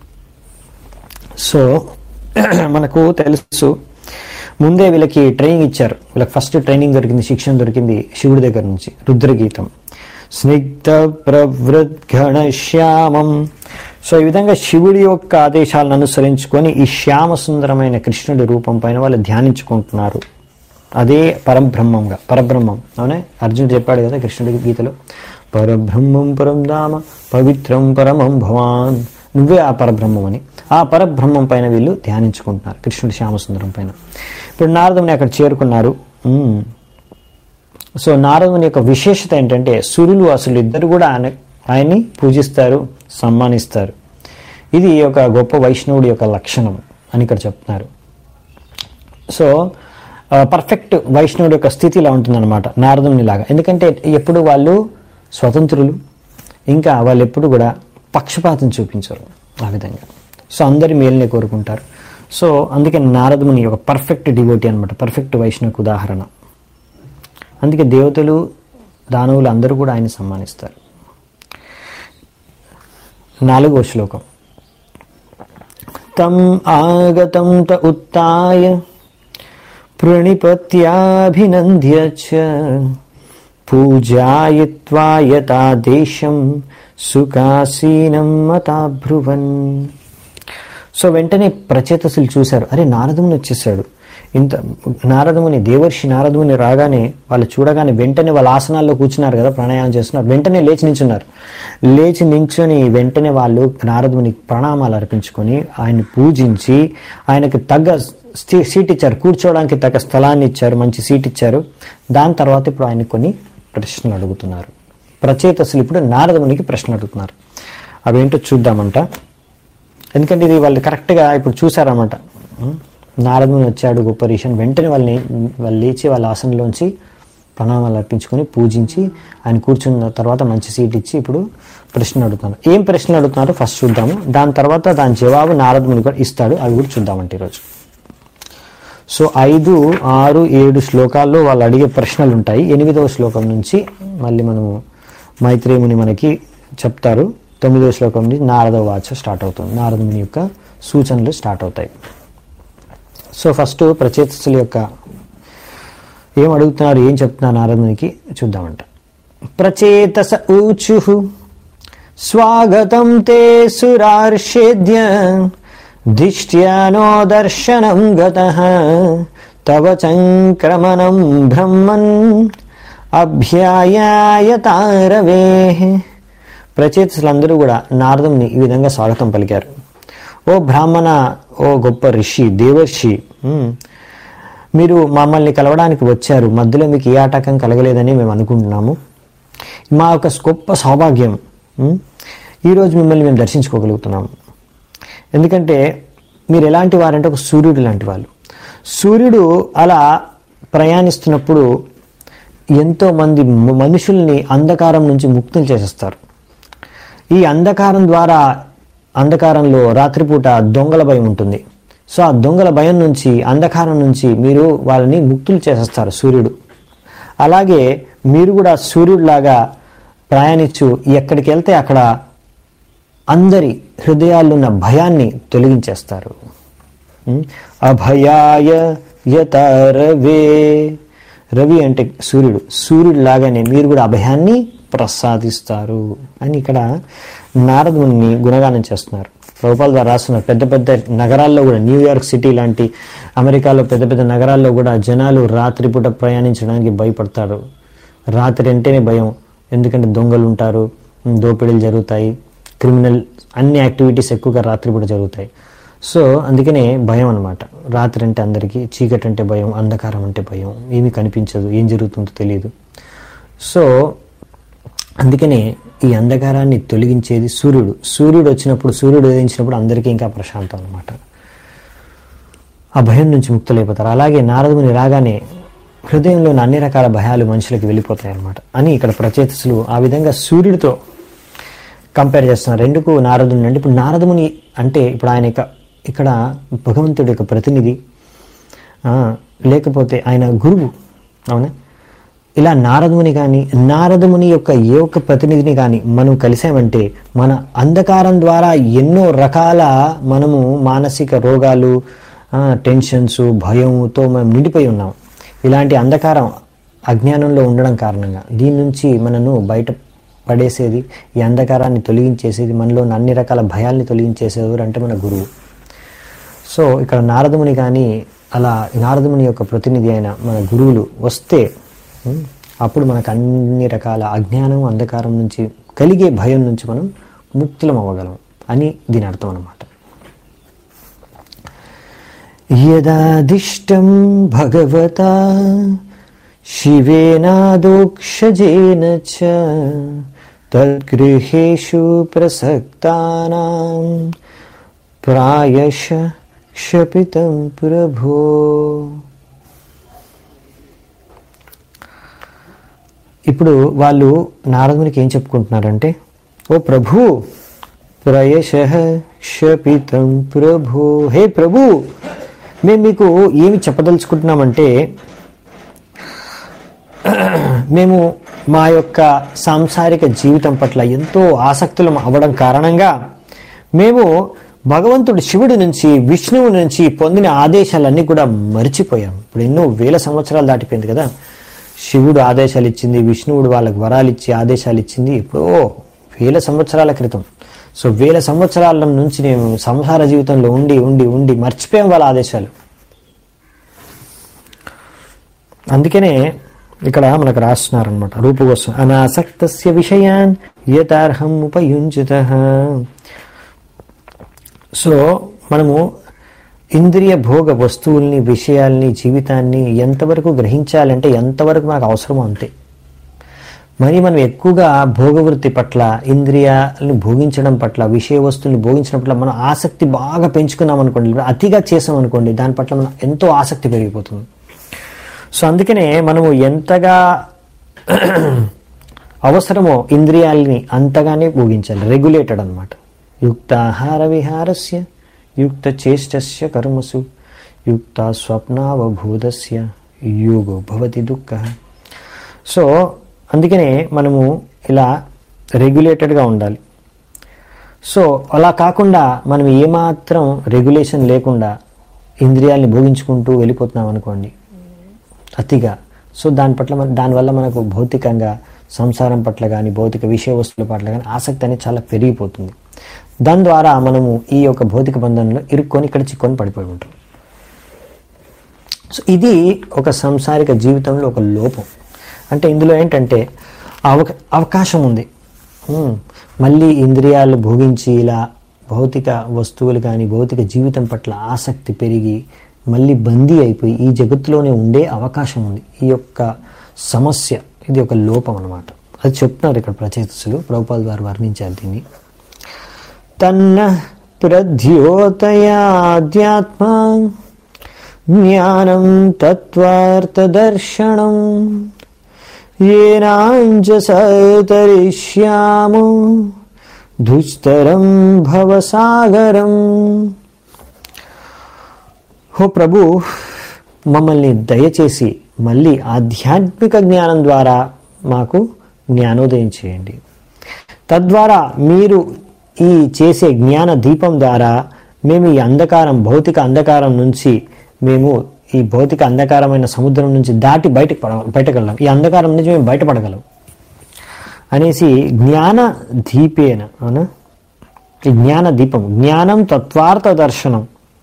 సో మనకు తెలుసు ముందే వీళ్ళకి ట్రైనింగ్ ఇచ్చారు వీళ్ళకి ఫస్ట్ ట్రైనింగ్ దొరికింది శిక్షణ దొరికింది శివుడి దగ్గర నుంచి రుద్రగీతం స్నిగ్ధ ప్రవృద్ఘణ శ్యామం సో ఈ విధంగా శివుడి యొక్క ఆదేశాలను అనుసరించుకొని ఈ శ్యామ సుందరమైన కృష్ణుడి రూపం పైన వాళ్ళు ధ్యానించుకుంటున్నారు అదే పరబ్రహ్మంగా పరబ్రహ్మం అవునే అర్జునుడు చెప్పాడు కదా కృష్ణుడికి గీతలో పరబ్రహ్మం పరం దామ పవిత్రం పరమం భవాన్ నువ్వే ఆ పరబ్రహ్మం అని ఆ పరబ్రహ్మం పైన వీళ్ళు ధ్యానించుకుంటున్నారు కృష్ణుడి శ్యామసుందరం పైన ఇప్పుడు నారదుని అక్కడ చేరుకున్నారు ఉమ్. సో నారదుని యొక్క విశేషత ఏంటంటే సురులు అసలు ఇద్దరు కూడా ఆయన ఆయన్ని పూజిస్తారు సన్మానిస్తారు ఇది ఒక గొప్ప వైష్ణవుడి యొక్క లక్షణం అని ఇక్కడ చెప్తున్నారు సో పర్ఫెక్ట్ వైష్ణవుడి యొక్క స్థితి ఇలా ఉంటుందన్నమాట నారదుని లాగా ఎందుకంటే ఎప్పుడు వాళ్ళు స్వతంత్రులు ఇంకా వాళ్ళు ఎప్పుడు కూడా పక్షపాతం చూపించరు ఆ విధంగా సో అందరి మేలునే కోరుకుంటారు సో అందుకే నారదుని ఒక పర్ఫెక్ట్ డివోటీ అనమాట పర్ఫెక్ట్ వైష్ణవకు ఉదాహరణ అందుకే దేవతలు దానవులు అందరూ కూడా ఆయన సన్మానిస్తారు నాలుగో శ్లోకం తం ఆగతం త ఉత్తాయ ప్రణిపత్యాభినంద్య చ పూజాయిత్వా యథా దేశం సుఖాసీనం మతాభ్రువన్ సో వెంటనే ప్రచేతసులు చూశారు అరే నారదముని వచ్చేసాడు ఇంత నారదముని దేవర్షి నారదముని రాగానే వాళ్ళు చూడగానే వెంటనే వాళ్ళ ఆసనాల్లో కూర్చున్నారు కదా ప్రాణాయామం చేస్తున్నారు వెంటనే లేచి నించున్నారు లేచి నించుని వెంటనే వాళ్ళు నారదుని ప్రణామాలు అర్పించుకొని ఆయన్ని పూజించి ఆయనకి తగ్గ స్థి- సీట్ ఇచ్చారు కూర్చోవడానికి తగ్గ స్థలాన్ని ఇచ్చారు మంచి సీట్ ఇచ్చారు దాని తర్వాత ఇప్పుడు ఆయన కొన్ని ప్రశ్నలు అడుగుతున్నారు ప్రచేతసులు ఇప్పుడు నారదమునికి ప్రశ్నలు అడుగుతున్నారు అవేంటో చూద్దామంట ఎందుకంటే ఇది వాళ్ళు కరెక్ట్గా ఇప్పుడు చూసారన్నమాట ఉం? నారదుని వచ్చాడు గొప్ప రీషన్ వెంటనే వాళ్ళని వాళ్ళు లేచి వాళ్ళ ఆసనంలోంచి ప్రణామాలు అర్పించుకొని పూజించి ఆయన కూర్చున్న తర్వాత మంచి సీట్ ఇచ్చి ఇప్పుడు ప్రశ్న అడుగుతాను ఏం ప్రశ్నలు అడుగుతున్నారో ఫస్ట్ చూద్దాము దాని తర్వాత దాని జవాబు నారదుని కూడా ఇస్తాడు అవి కూడా చూద్దామంటే ఈరోజు సో ఐదు ఆరు ఏడు శ్లోకాల్లో వాళ్ళు అడిగే ప్రశ్నలు ఉంటాయి ఎనిమిదవ శ్లోకం నుంచి మళ్ళీ మనము మైత్రేయుని మనకి చెప్తారు తొమ్మిదవ శ్లోకం నుంచి నారద వాచ స్టార్ట్ అవుతుంది నారదుని యొక్క సూచనలు స్టార్ట్ అవుతాయి సో ఫస్ట్ ప్రచేతసుల యొక్క ఏం అడుగుతున్నారు ఏం చెప్తున్నారు నారదునికి చూద్దామంట ప్రచేతస ఊచు స్వాగతం తే సురార్షేద్య దిష్ట్యానో దర్శనం గత తవ చంక్రమణం బ్రహ్మన్ అభ్యాయాయతారవే ప్రచేతసులందరూ కూడా నారదుని ఈ విధంగా స్వాగతం పలికారు ఓ బ్రాహ్మణ ఓ గొప్ప ఋషి దేవర్షి ఉమ్, మీరు మమ్మల్ని కలవడానికి వచ్చారు మధ్యలో మీకు ఏ ఆటంకం కలగలేదని మేము అనుకుంటున్నాము మా యొక్క గొప్ప సౌభాగ్యం ఉమ్, ఈరోజు మిమ్మల్ని మేము దర్శించుకోగలుగుతున్నాము ఎందుకంటే మీరు ఎలాంటి వారంటే ఒక సూర్యుడు లాంటి వాళ్ళు సూర్యుడు అలా ప్రయాణిస్తున్నప్పుడు ఎంతో మంది మ- మనుషుల్ని అంధకారం నుంచి ముక్తులు చేసేస్తారు ఈ అంధకారం ద్వారా అంధకారంలో రాత్రిపూట దొంగల భయం ఉంటుంది సో ఆ దొంగల భయం నుంచి అంధకారం నుంచి మీరు వాళ్ళని ముక్తులు చేసేస్తారు సూర్యుడు అలాగే మీరు కూడా సూర్యుడిలాగా ప్రయాణించు ఎక్కడికి వెళ్తే అక్కడ అందరి హృదయాల్లో ఉన్న భయాన్ని తొలగించేస్తారు ఉం? అభయాయ యత రవే రవి అంటే సూర్యుడు సూర్యుడు లాగానే మీరు కూడా అభయాన్ని ప్రసాదిస్తారు అని ఇక్కడ నారదుని గుణగానం చేస్తున్నారు ప్రభుపాల్ గారు రాస్తున్నారు పెద్ద పెద్ద నగరాల్లో కూడా న్యూయార్క్ సిటీ లాంటి అమెరికాలో పెద్ద పెద్ద నగరాల్లో కూడా జనాలు రాత్రిపూట ప్రయాణించడానికి భయపడతారు రాత్రి అంటేనే భయం ఎందుకంటే దొంగలు ఉంటారు దోపిడీలు జరుగుతాయి క్రిమినల్ అన్ని యాక్టివిటీస్ ఎక్కువగా రాత్రిపూట జరుగుతాయి సో అందుకనే భయం అనమాట రాత్రి అంటే అందరికీ చీకటి అంటే భయం అంధకారం అంటే భయం ఏమీ కనిపించదు ఏం జరుగుతుందో తెలియదు సో అందుకనే ఈ అంధకారాన్ని తొలగించేది సూర్యుడు సూర్యుడు వచ్చినప్పుడు సూర్యుడు ఉదయించినప్పుడు అందరికీ ఇంకా ప్రశాంతం అనమాట ఆ భయం నుంచి ముక్తులైపోతారు అలాగే నారదుని రాగానే హృదయంలోని అన్ని రకాల భయాలు మనుషులకు వెళ్ళిపోతాయి అన్నమాట అని ఇక్కడ ప్రచేతసులు ఆ విధంగా సూర్యుడితో కంపేర్ చేస్తున్నారు ఎందుకు నారదుని అంటే ఇప్పుడు నారదుని అంటే ఇప్పుడు ఆయన ఇక- ఇక్కడ భగవంతుడి యొక్క ప్రతినిధి ఆ, లేకపోతే ఆయన గురువు అవునా ఇలా నారదుని కానీ నారదుని యొక్క ఏ ఒక్క ప్రతినిధిని కానీ మనం కలిసామంటే మన అంధకారం ద్వారా ఎన్నో రకాల మనము మానసిక రోగాలు ఆ, టెన్షన్స్ భయంతో మనం నిండిపోయి ఉన్నాం ఇలాంటి అంధకారం అజ్ఞానంలో ఉండడం కారణంగా దీని నుంచి మనను బయట పడేసేది ఈ అంధకారాన్ని తొలగించేసేది మనలో ఉన్న అన్ని రకాల భయాల్ని తొలగించేసేది ఎవరు అంటే మన గురువు సో ఇక్కడ నారదముని కానీ అలా నారదముని యొక్క ప్రతినిధి అయిన మన గురువులు వస్తే ఉమ్, అప్పుడు మనకు అన్ని రకాల అజ్ఞానం అంధకారం నుంచి కలిగే భయం నుంచి మనం ముక్తులం అవ్వగలం అని దీని అర్థం అన్నమాట యదాదిష్టం భగవత శివేనాదోక్షజేన చ తద్గృహేషు ప్రసక్తానాం ప్రాయశ క్షపితం ప్రభో ఇప్పుడు వాళ్ళు నారదునికి ఏం చెప్పుకుంటున్నారంటే ఓ ప్రభు ప్రయశ క్షపితం ప్రభు హే ప్రభు మేము మీకు ఏమి చెప్పదలుచుకుంటున్నామంటే మేము మా యొక్క సాంసారిక జీవితం పట్ల ఎంతో ఆసక్తులం అవ్వడం కారణంగా మేము భగవంతుడు శివుడి నుంచి విష్ణువు నుంచి పొందిన ఆదేశాలన్నీ కూడా మర్చిపోయాం ఇప్పుడు ఎన్నో వేల సంవత్సరాలు దాటిపోయింది కదా శివుడు ఆదేశాలు ఇచ్చింది విష్ణువుడు వాళ్ళకి వరాలు ఇచ్చి ఆదేశాలు ఇచ్చింది ఎప్పుడో వేల సంవత్సరాల క్రితం సో వేల సంవత్సరాల నుంచి నేను సంసార జీవితంలో ఉండి ఉండి ఉండి మర్చిపోయాం వాళ్ళ ఆదేశాలు అందుకనే ఇక్కడ మనకు రాస్తున్నారనమాట రూపగోస్వం అనాసక్తస్య విషయాన్ యథార్హం ఉపయుంచిత సో మనము ఇంద్రియ భోగ వస్తువుల్ని విషయాల్ని జీవితాన్ని ఎంతవరకు గ్రహించాలంటే ఎంతవరకు మనకు అవసరమో అంతే మరి మనం ఎక్కువగా భోగవృత్తి పట్ల ఇంద్రియాలను భోగించడం పట్ల విషయ వస్తువుల్ని భోగించడం పట్ల మనం ఆసక్తి బాగా పెంచుకున్నాం అనుకోండి లేదా అతిగా చేసాం అనుకోండి దాని పట్ల మనం ఎంతో ఆసక్తి పెరిగిపోతుంది సో అందుకనే మనము ఎంతగా అవసరమో ఇంద్రియాలని అంతగానే భోగించాలి రెగ్యులేటెడ్ అనమాట యుక్తాహార విహారస్య యుక్త చేష్టస్య కర్మసు యుక్త స్వప్నావభూతస్య యోగో భవతి దుఃఖ సో అందుకనే మనము ఇలా రెగ్యులేటెడ్గా ఉండాలి సో అలా కాకుండా మనం ఏమాత్రం రెగ్యులేషన్ లేకుండా ఇంద్రియాల్ని భోగించుకుంటూ వెళ్ళిపోతున్నాం అనుకోండి అతిగా సో దాని పట్ల మన దానివల్ల మనకు భౌతికంగా సంసారం పట్ల కానీ భౌతిక విషయ వస్తువుల పట్ల కానీ ఆసక్తి అనేది చాలా పెరిగిపోతుంది దాని ద్వారా మనము ఈ యొక్క భౌతిక బంధంలో ఇరుక్కొని ఇక్కడ చిక్కొని పడిపోయి ఉంటాం సో ఇది ఒక సంసారిక జీవితంలో ఒక లోపం అంటే ఇందులో ఏంటంటే అవక అవకాశం ఉంది ఉమ్, మళ్ళీ ఇంద్రియాలు భోగించి ఇలా భౌతిక వస్తువులు కానీ భౌతిక జీవితం పట్ల ఆసక్తి పెరిగి మళ్ళీ బందీ అయిపోయి ఈ జగత్తులోనే ఉండే అవకాశం ఉంది ఈ యొక్క సమస్య ఇది ఒక లోపం అన్నమాట అది చెప్తున్నారు ఇక్కడ ప్రచేతసులు ప్రభుపాల్ వారు వర్ణించారు దీన్ని తన్న ప్రద్యోతయాధ్యాత్మ జ్ఞానం తత్వార్థదర్శనం ఏనాంజసతరిష్యాము దుస్తరం భవసాగరం హో ప్రభు మమ్మల్ని దయచేసి మళ్ళీ ఆధ్యాత్మిక జ్ఞానం ద్వారా మాకు జ్ఞానోదయం చేయండి తద్వారా మీరు ఈ చేసే జ్ఞాన దీపం ద్వారా మేము ఈ అంధకారం భౌతిక అంధకారం నుంచి మేము ఈ భౌతిక అంధకారమైన సముద్రం నుంచి దాటి బయట బయటకెళ్ళాం ఈ అంధకారం నుంచి మేము బయటపడగలం అనేసి జ్ఞాన దీపేన అవునా ఈ జ్ఞాన దీపం జ్ఞానం తత్వార్థ దర్శనం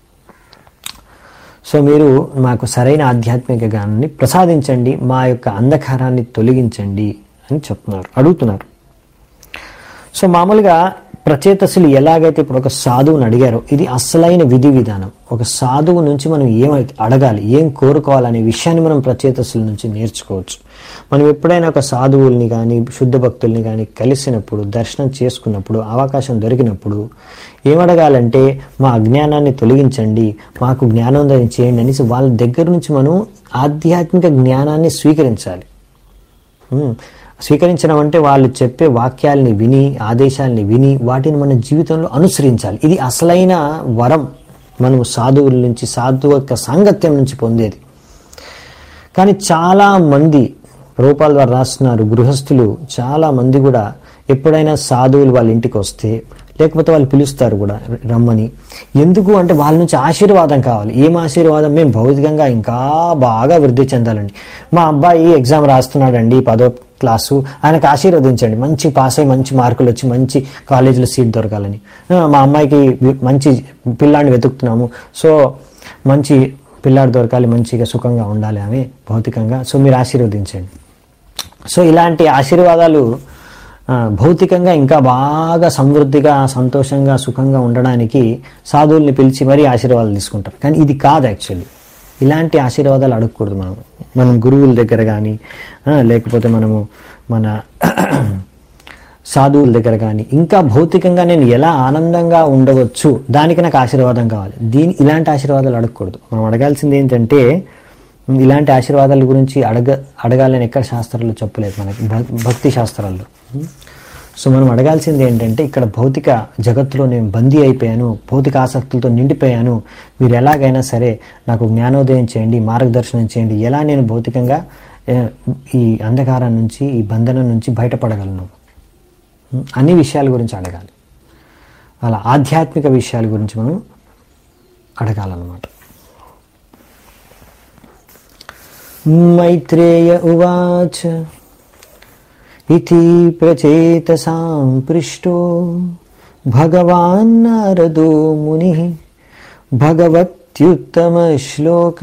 సో మీరు మాకు సరైన ఆధ్యాత్మిక జ్ఞానాన్ని ప్రసాదించండి మా యొక్క అంధకారాన్ని తొలగించండి అని చెప్తున్నారు అడుగుతున్నారు సో మామూలుగా ప్రచేతసులు ఎలాగైతే ఇప్పుడు ఒక సాధువుని అడిగారో ఇది అసలైన విధి విధానం ఒక సాధువు నుంచి మనం ఏం అడగాలి ఏం కోరుకోవాలనే విషయాన్ని మనం ప్రచేతసుల నుంచి నేర్చుకోవచ్చు మనం ఎప్పుడైనా ఒక సాధువుల్ని కానీ శుద్ధ భక్తుల్ని కానీ కలిసినప్పుడు దర్శనం చేసుకున్నప్పుడు అవకాశం దొరికినప్పుడు ఏమడగాలంటే మా అజ్ఞానాన్ని తొలగించండి మాకు జ్ఞానోదయం చేయండి అనేసి వాళ్ళ దగ్గర నుంచి మనం ఆధ్యాత్మిక జ్ఞానాన్ని స్వీకరించాలి ఉమ్, స్వీకరించడం అంటే వాళ్ళు చెప్పే వాక్యాల్ని విని ఆదేశాల్ని విని వాటిని మన జీవితంలో అనుసరించాలి ఇది అసలైన వరం మనం సాధువుల నుంచి సాధువు యొక్క సాంగత్యం నుంచి పొందేది కానీ చాలా మంది రూపాల ద్వారా రాస్తున్నారు గృహస్థులు చాలా మంది కూడా ఎప్పుడైనా సాధువులు వాళ్ళ ఇంటికి వస్తే లేకపోతే వాళ్ళు పిలుస్తారు కూడా రమ్మని ఎందుకు అంటే వాళ్ళ నుంచి ఆశీర్వాదం కావాలి ఏం ఆశీర్వాదం మేము భౌతికంగా ఇంకా బాగా వృద్ధి చెందాలండి మా అబ్బాయి ఎగ్జామ్ రాస్తున్నాడండి పదో క్లాసు ఆయనకు ఆశీర్వదించండి మంచి పాస్ అయ్యి మంచి మార్కులు వచ్చి మంచి కాలేజీలో సీట్ దొరకాలని ఆ, మా అమ్మాయికి వి- మంచి పిల్లాడిని వెతుకుతున్నాము సో మంచి పిల్లాడు దొరకాలి మంచిగా సుఖంగా ఉండాలి ఆమె భౌతికంగా సో మీరు ఆశీర్వదించండి సో ఇలాంటి ఆశీర్వాదాలు ఆ, భౌతికంగా ఇంకా బాగా సమృద్ధిగా సంతోషంగా సుఖంగా ఉండడానికి సాధువుల్ని పిలిచి మరీ ఆశీర్వాదాలు తీసుకుంటారు కానీ ఇది కాదు యాక్చువల్లీ ఇలాంటి ఆశీర్వాదాలు అడగకూడదు మనం మనం గురువుల దగ్గర కానీ లేకపోతే మనము మన సాధువుల దగ్గర కానీ ఇంకా భౌతికంగా నేను ఎలా ఆనందంగా ఉండవచ్చు దానికి నాకు ఆశీర్వాదం కావాలి దీని ఇలాంటి ఆశీర్వాదాలు అడగకూడదు మనం అడగాల్సింది ఏంటంటే ఇలాంటి ఆశీర్వాదాల గురించి అడగ అడగాలని ఎక్కడ శాస్త్రాల్లో చెప్పలేదు మనకి భ- భక్తి శాస్త్రాల్లో సో మనం అడగాల్సింది ఏంటంటే ఇక్కడ భౌతిక జగత్తులో నేను బందీ అయిపోయాను భౌతిక ఆసక్తులతో నిండిపోయాను మీరు ఎలాగైనా సరే నాకు జ్ఞానోదయం చేయండి మార్గదర్శనం చేయండి ఎలా నేను భౌతికంగా ఏ, ఈ అంధకారం నుంచి ఈ బంధనం నుంచి బయటపడగలను అన్ని విషయాల గురించి అడగాలి అలా ఆధ్యాత్మిక విషయాల గురించి మనం అడగాలన్నమాట మైత్రేయ ఉవాచ ఇతి ప్రచేతసాం పృష్టో భగవాన్ నారదో ముని భగవత్యుత్తమ శ్లోక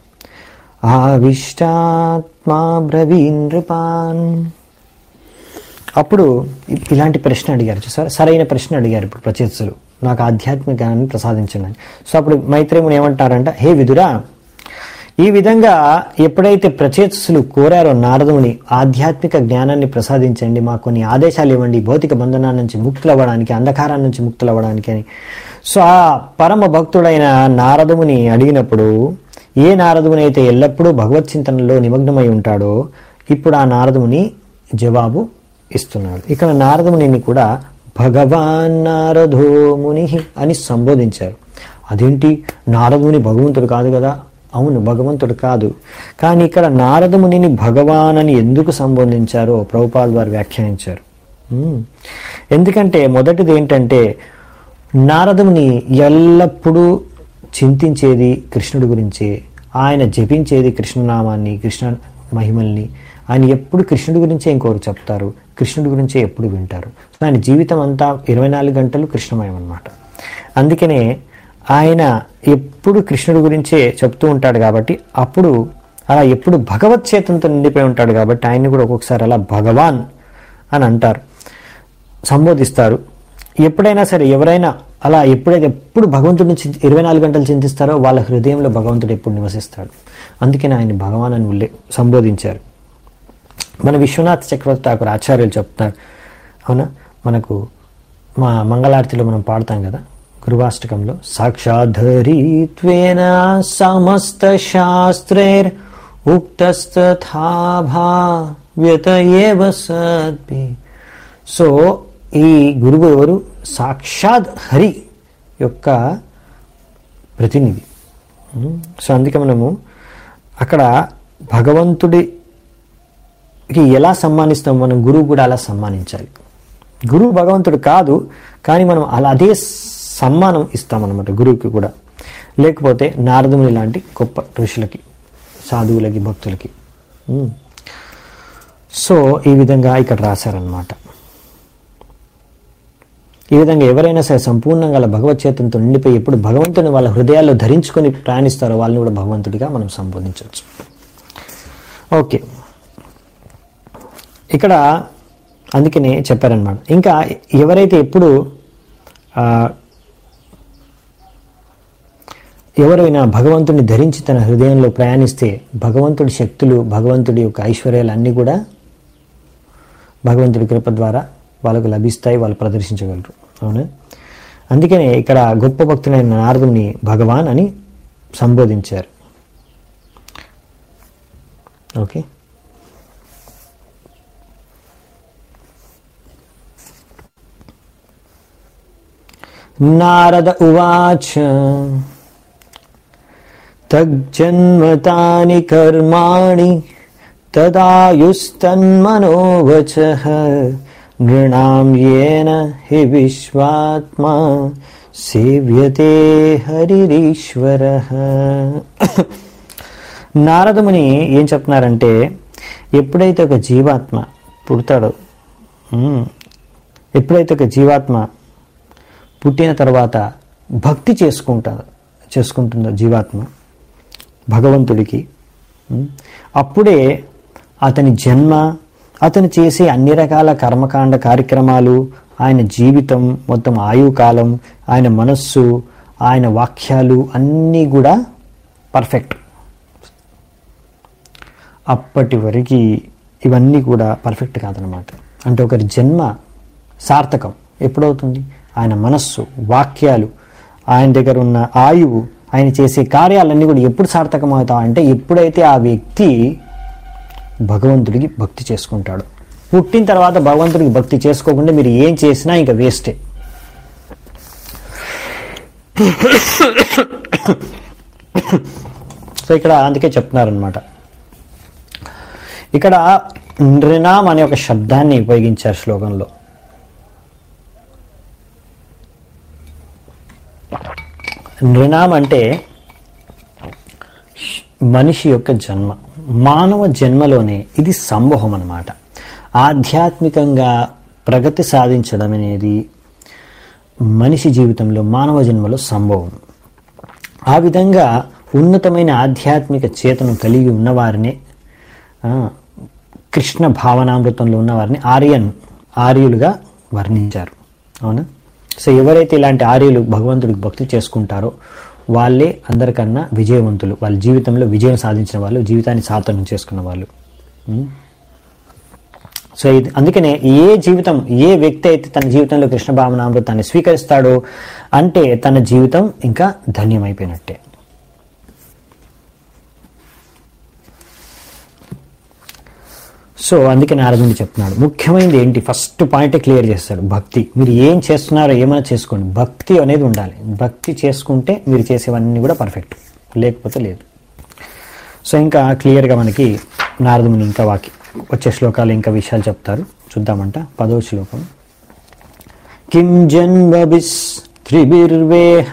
ఆవిష్టాత్మా బ్రవీన్ నృపాన్ అప్పుడు ఇ- ఇలాంటి ప్రశ్న అడిగారు చూసారా సరైన ప్రశ్న అడిగారు ఇప్పుడు ప్రచేతసులు నాకు ఆధ్యాత్మిక జ్ఞానాన్ని ప్రసాదించండి అని సో అప్పుడు మైత్రేముని ఏమంటారంట హే విదురా ఈ విధంగా ఎప్పుడైతే ప్రచేతసులు కోరారో నారదుని ఆధ్యాత్మిక జ్ఞానాన్ని ప్రసాదించండి మాకు కొన్ని ఆదేశాలు ఇవ్వండి భౌతిక బంధనాల నుంచి ముక్తులు అవ్వడానికి అంధకారం నుంచి ముక్తులు అవ్వడానికి అని సో ఆ పరమ భక్తుడైన నారదుని అడిగినప్పుడు ఏ నారదుని అయితే ఎల్లప్పుడూ భగవత్ చింతనలో నిమగ్నమై ఉంటాడో ఇప్పుడు ఆ నారదుని జవాబు ఇస్తున్నాడు ఇక్కడ నారదమునిని కూడా భగవాన్ నారదో ముని అని సంబోధించారు అదేంటి నారదుని భగవంతుడు కాదు కదా అవును భగవంతుడు కాదు కానీ ఇక్కడ నారదమునిని భగవాన్ అని ఎందుకు సంబోధించారో ప్రభుపాల్ వారు వ్యాఖ్యానించారు ఉమ్. ఎందుకంటే మొదటిది ఏంటంటే నారదముని ఎల్లప్పుడూ చింతించేది కృష్ణుడి గురించే ఆయన జపించేది కృష్ణనామాన్ని కృష్ణ మహిమల్ని ఆయన ఎప్పుడు కృష్ణుడి గురించే ఇంకొకరు చెప్తారు కృష్ణుడి గురించే ఎప్పుడు వింటారు సో ఆయన జీవితం అంతా ఇరవై నాలుగు గంటలు కృష్ణమయం అన్నమాట అందుకనే ఆయన ఎప్పుడు కృష్ణుడి గురించే చెప్తూ ఉంటాడు కాబట్టి అప్పుడు అలా ఎప్పుడు భగవత్ చేతంతో నిండిపోయి ఉంటాడు కాబట్టి ఆయన్ని కూడా ఒక్కొక్కసారి అలా భగవాన్ అని అంటారు సంబోధిస్తారు ఎప్పుడైనా సరే ఎవరైనా అలా ఎప్పుడైతే ఎప్పుడు భగవంతుడి నుంచి ఇరవై నాలుగు గంటలు చింతిస్తారో వాళ్ళ హృదయంలో భగవంతుడు ఎప్పుడు నివసిస్తాడు అందుకని ఆయన భగవాన్ అని ఉల్లేఖ సంబోధించారు మన విశ్వనాథ్ చక్రవర్తి ఠాకూర్ ఆచార్యులు చెప్తారు అవునా మనకు మా మంగళారతిలో మనం పాడతాం కదా గురువాష్టకంలో సాక్షాధరీత్వేన సమస్త శాస్త్రైర్ ఉక్తస్తథాభావ్యత ఏవ సద్భి సో ఈ గురువు ఎవరు సాక్షాత్ హరి యొక్క ప్రతినిధి ఉమ్, సో అందుకే మనము అక్కడ భగవంతుడికి ఎలా సమ్మానిస్తాం మనం గురువు కూడా అలా సమ్మానించాలి గురువు భగవంతుడు కాదు కానీ మనం అలా అదే సమ్మానం ఇస్తామన్నమాట గురువుకి కూడా లేకపోతే నారదుని లాంటి గొప్ప ఋషులకి సాధువులకి భక్తులకి ఉమ్. సో ఈ విధంగా ఇక్కడ రాశారనమాట ఈ విధంగా ఎవరైనా సరే సంపూర్ణంగా వాళ్ళ భగవత్ చేతంతో నిండిపోయి ఎప్పుడు భగవంతుని వాళ్ళ హృదయాల్లో ధరించుకొని ప్రయాణిస్తారో వాళ్ళని కూడా భగవంతుడిగా మనం సంబోధించవచ్చు ఓకే ఇక్కడ అందుకనే చెప్పారనమాట ఇంకా ఎవరైతే ఎప్పుడు ఆ, ఎవరైనా భగవంతుని ధరించి తన హృదయంలో ప్రయాణిస్తే భగవంతుడి శక్తులు భగవంతుడి యొక్క ఐశ్వర్యాలు అన్నీ కూడా భగవంతుడి కృప ద్వారా వాళ్ళకు లభిస్తాయి వాళ్ళు ప్రదర్శించగలరు అవునా అందుకనే ఇక్కడ గొప్ప భక్తుడైన నారదుని భగవాన్ అని సంబోధించారు ఓకే నారద ఉవాచ తజ్జన్మతాని కర్మాణి తదాయుస్తన్మనోవచ నృణాం ఏన హి విశ్వాత్మా సేవ్యతే హరిరీశ్వర నారదముని ఏం చెప్తున్నారంటే ఎప్పుడైతే ఒక జీవాత్మ పుడతాడో ఉమ్, ఎప్పుడైతే ఒక జీవాత్మ పుట్టిన తర్వాత భక్తి చేసుకుంటారు చేసుకుంటుందో జీవాత్మ భగవంతుడికి ఉమ్, అప్పుడే అతని జన్మ అతను చేసే అన్ని రకాల కర్మకాండ కార్యక్రమాలు ఆయన జీవితం మొత్తం ఆయువు కాలం ఆయన మనస్సు ఆయన వాక్యాలు అన్నీ కూడా పర్ఫెక్ట్ అప్పటి వరకు ఇవన్నీ కూడా పర్ఫెక్ట్ కాదనమాట అంటే ఒకరి జన్మ సార్థకం ఎప్పుడవుతుంది ఆయన మనస్సు వాక్యాలు ఆయన దగ్గర ఉన్న ఆయువు ఆయన చేసే కార్యాలన్నీ కూడా ఎప్పుడు సార్థకం అవుతాయి అంటే ఎప్పుడైతే ఆ వ్యక్తి భగవంతుడికి భక్తి చేసుకుంటాడు పుట్టిన తర్వాత భగవంతుడికి భక్తి చేసుకోకుండా మీరు ఏం చేసినా ఇంకా వేస్టే సో ఇక్కడ అందుకే చెప్తున్నారనమాట ఇక్కడ నృణాం అనే ఒక శబ్దాన్ని ఉపయోగించారు శ్లోకంలో నృణాం అంటే మనిషి యొక్క జన్మ మానవ జన్మలోనే ఇది సంభవం అన్నమాట ఆధ్యాత్మికంగా ప్రగతి సాధించడం అనేది మనిషి జీవితంలో మానవ జన్మలో సంభవం ఆ విధంగా ఉన్నతమైన ఆధ్యాత్మిక చేతను కలిగి ఉన్నవారినే ఆ, కృష్ణ భావనామృతంలో ఉన్నవారిని ఆర్యన్ ఆర్యులుగా వర్ణించారు అవునా సో ఎవరైతే ఇలాంటి ఆర్యులు భగవంతుడికి భక్తి చేసుకుంటారో వాళ్ళే అందరికన్నా విజయవంతులు వాళ్ళ జీవితంలో విజయం సాధించిన వాళ్ళు జీవితాన్ని సార్థకం చేసుకున్న వాళ్ళు ఉం? సో ఇది అందుకనే ఏ జీవితం ఏ వ్యక్తి అయితే తన జీవితంలో కృష్ణ భావనామృతాన్ని స్వీకరిస్తాడో అంటే తన జీవితం ఇంకా ధన్యమైపోయినట్టే సో అందుకే నారదుని చెప్తున్నాడు ముఖ్యమైనది ఏంటి ఫస్ట్ పాయింట్ క్లియర్ చేస్తాడు భక్తి మీరు ఏం చేస్తున్నారో ఏమైనా చేసుకోండి భక్తి అనేది ఉండాలి భక్తి చేసుకుంటే మీరు చేసేవన్నీ కూడా పర్ఫెక్ట్ లేకపోతే లేదు సో ఇంకా క్లియర్గా మనకి నారదుని ఇంకా వాకి వచ్చే శ్లోకాలు ఇంకా విషయాలు చెప్తారు చూద్దామంట పదో శ్లోకం కిం జన్మభిస్ త్రిభిర్వేహ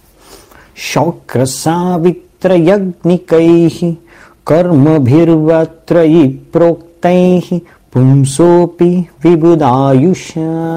శౌక్రసావిత్రయజ్ఞికై కర్మభిర్వత్రయి ప్రోక్తై పుంసోపి విబుధాయుష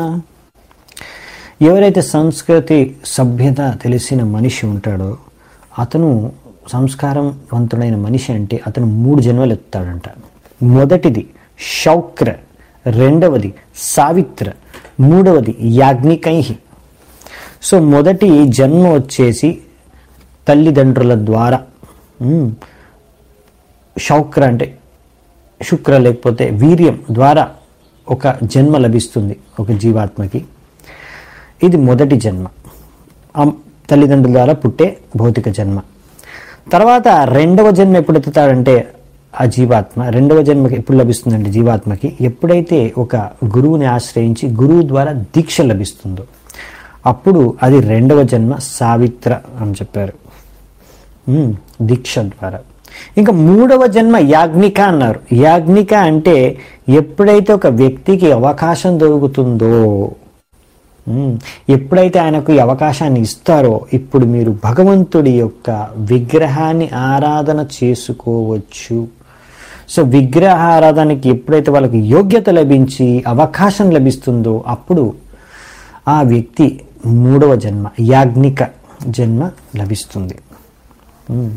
ఎవరైతే సంస్కృతి సభ్యత తెలిసిన మనిషి ఉంటాడో అతను సంస్కారవంతుడైన మనిషి అంటే అతను మూడు జన్మలు ఎత్తాడంట మొదటిది శౌక్ర రెండవది సావిత్ర మూడవది యాజ్ఞికై సో మొదటి జన్మ వచ్చేసి తల్లిదండ్రుల ద్వారా ఉమ్, శౌక్ర అంటే శుక్ర లేకపోతే వీర్యం ద్వారా ఒక జన్మ లభిస్తుంది ఒక జీవాత్మకి ఇది మొదటి జన్మ ఆ తల్లిదండ్రుల ద్వారా పుట్టే భౌతిక జన్మ తర్వాత రెండవ జన్మ ఎప్పుడు ఎత్తుతాడంటే ఆ జీవాత్మ రెండవ జన్మకి ఎప్పుడు లభిస్తుందంటే జీవాత్మకి ఎప్పుడైతే ఒక గురువుని ఆశ్రయించి గురువు ద్వారా దీక్ష లభిస్తుందో అప్పుడు అది రెండవ జన్మ సావిత్ర అని చెప్పారు ఉమ్, దీక్ష ద్వారా ఇంకా మూడవ జన్మ యాజ్ఞిక అన్నారు యాజ్ఞిక అంటే ఎప్పుడైతే ఒక వ్యక్తికి అవకాశం దొరుకుతుందో ఉమ్, ఎప్పుడైతే ఆయనకు ఈ అవకాశాన్ని ఇస్తారో ఇప్పుడు మీరు భగవంతుడి యొక్క విగ్రహాన్ని ఆరాధన చేసుకోవచ్చు సో విగ్రహ ఆరాధనకి ఎప్పుడైతే వాళ్ళకి యోగ్యత లభించి అవకాశం లభిస్తుందో అప్పుడు ఆ వ్యక్తి మూడవ జన్మ యాజ్ఞిక జన్మ లభిస్తుంది ఉమ్.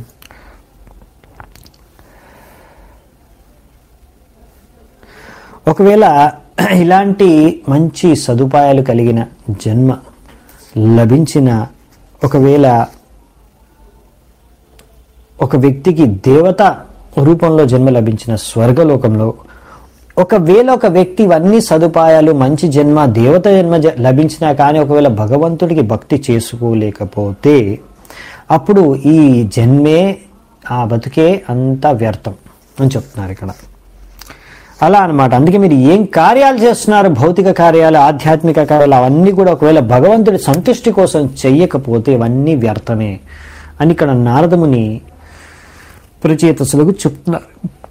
ఒకవేళ ఇలాంటి మంచి సదుపాయాలు కలిగిన జన్మ లభించిన ఒకవేళ ఒక వ్యక్తికి దేవత రూపంలో జన్మ లభించిన స్వర్గలోకంలో ఒకవేళ ఒక వ్యక్తి ఇవన్నీ సదుపాయాలు మంచి జన్మ దేవత జన్మ జ- లభించినా కానీ ఒకవేళ భగవంతుడికి భక్తి చేసుకోలేకపోతే అప్పుడు ఈ జన్మే ఆ బతుకే అంతా వ్యర్థం అని చెప్తున్నారు ఇక్కడ అలా అన్నమాట అందుకే మీరు ఏం కార్యాలు చేస్తున్నారు భౌతిక కార్యాలు ఆధ్యాత్మిక కార్యాలు అవన్నీ కూడా ఒకవేళ భగవంతుడి సంతుష్టి కోసం చెయ్యకపోతే ఇవన్నీ వ్యర్థమే అని ఇక్కడ నారదముని ప్రచేతసులకు చెప్తున్నారు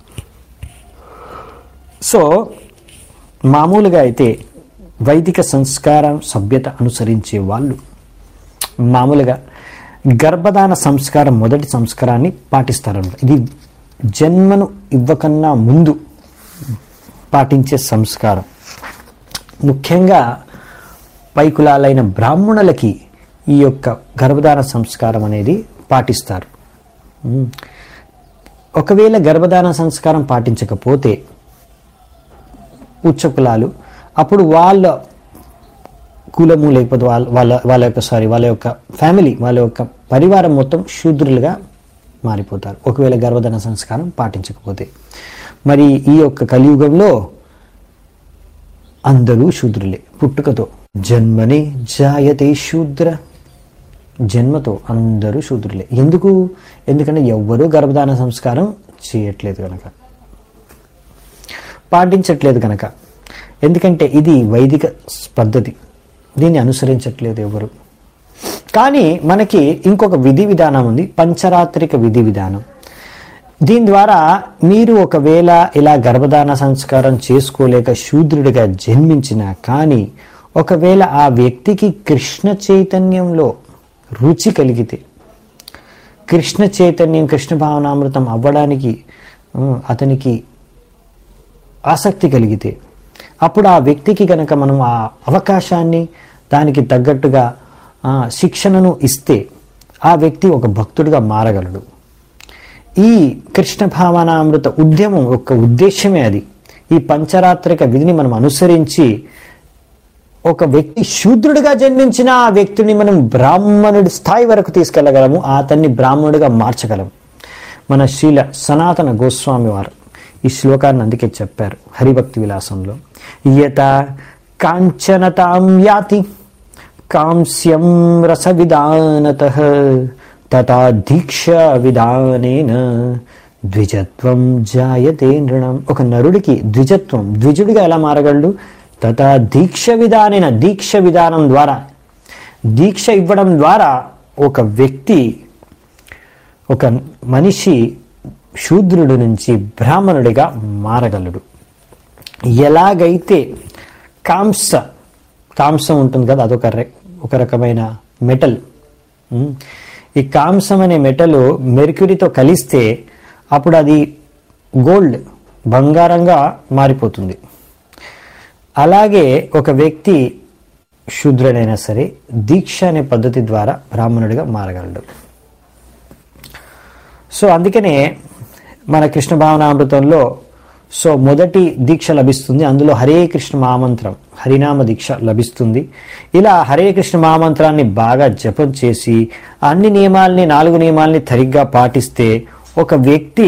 సో మామూలుగా అయితే వైదిక సంస్కారం సభ్యత అనుసరించే వాళ్ళు మామూలుగా గర్భధాన సంస్కారం మొదటి సంస్కారాన్ని పాటిస్తారన్నమాట ఇది జన్మను ఇవ్వకన్నా ముందు పాటించే సంస్కారం ముఖ్యంగా పైకులాలైన బ్రాహ్మణులకి ఈ యొక్క గర్భధాన సంస్కారం అనేది పాటిస్తారు ఉమ్. ఒకవేళ గర్భధాన సంస్కారం పాటించకపోతే ఉచ్చ కులాలు అప్పుడు వాళ్ళ కులము లేకపోతే వాళ్ళ వాళ్ళ వాళ్ళ యొక్క సారీ వాళ్ళ యొక్క ఫ్యామిలీ వాళ్ళ యొక్క పరివారం మొత్తం శూద్రులుగా మారిపోతారు ఒకవేళ గర్భధాన సంస్కారం పాటించకపోతే మరి ఈ యొక్క కలియుగంలో అందరూ శూద్రులే పుట్టుకతో జన్మని జాయతే శూద్ర జన్మతో అందరూ శూద్రులే ఎందుకు ఎందుకంటే ఎవ్వరూ గర్భధాన సంస్కారం చేయట్లేదు కనుక పాటించట్లేదు కనుక ఎందుకంటే ఇది వైదిక పద్ధతి దీన్ని అనుసరించట్లేదు ఎవరు కానీ మనకి ఇంకొక విధి విధానం ఉంది పంచరాత్రిక విధి విధానం దీని ద్వారా మీరు ఒకవేళ ఇలా గర్భధాన సంస్కారం చేసుకోలేక శూద్రుడిగా జన్మించినా కానీ ఒకవేళ ఆ వ్యక్తికి కృష్ణ చైతన్యంలో రుచి కలిగితే కృష్ణ చైతన్యం కృష్ణ భావనామృతం అవ్వడానికి ఆ, అతనికి ఆసక్తి కలిగితే అప్పుడు ఆ వ్యక్తికి కనుక మనం ఆ అవకాశాన్ని దానికి తగ్గట్టుగా ఆ, శిక్షణను ఇస్తే ఆ వ్యక్తి ఒక భక్తుడిగా మారగలడు ఈ కృష్ణ భావనామృత ఉద్యమం యొక్క ఉద్దేశమే అది ఈ పంచరాత్రిక విధిని మనం అనుసరించి ఒక వ్యక్తి శూద్రుడిగా జన్మించిన ఆ వ్యక్తిని మనం బ్రాహ్మణుడి స్థాయి వరకు తీసుకెళ్లగలము అతన్ని బ్రాహ్మణుడిగా మార్చగలము మన శీల సనాతన గోస్వామి వారు ఈ శ్లోకాన్ని అందుకే చెప్పారు హరిభక్తి విలాసంలో యత కాంచనతాం యాతి కాంస్యం రస విధానత తథా దీక్ష విధానేన ద్విజత్వం జాయతే నృణం ఒక నరుడికి ద్విజత్వం ద్విజుడిగా ఎలా మారగలడు తథా దీక్ష విధానేన దీక్ష విధానం ద్వారా దీక్ష ఇవ్వడం ద్వారా ఒక వ్యక్తి ఒక మనిషి శూద్రుడి నుంచి బ్రాహ్మణుడిగా మారగలడు ఎలాగైతే కాంస కాంసం ఉంటుంది కదా అదొక రె- ఒక రకమైన మెటల్ ఉమ్. ఈ కాంసం అనే మెటల్ మెర్క్యూరీతో కలిస్తే అప్పుడు అది గోల్డ్ బంగారంగా మారిపోతుంది అలాగే ఒక వ్యక్తి శూద్రుడైనా సరే దీక్ష అనే పద్ధతి ద్వారా బ్రాహ్మణుడిగా మారగలడు సో అందుకనే మన కృష్ణ భావనామృతంలో సో మొదటి దీక్ష లభిస్తుంది అందులో హరే కృష్ణ మహామంత్రం హరినామ దీక్ష లభిస్తుంది ఇలా హరే కృష్ణ మహామంత్రాన్ని బాగా జపం చేసి అన్ని నియమాల్ని నాలుగు నియమాల్ని సరిగ్గా పాటిస్తే ఒక వ్యక్తి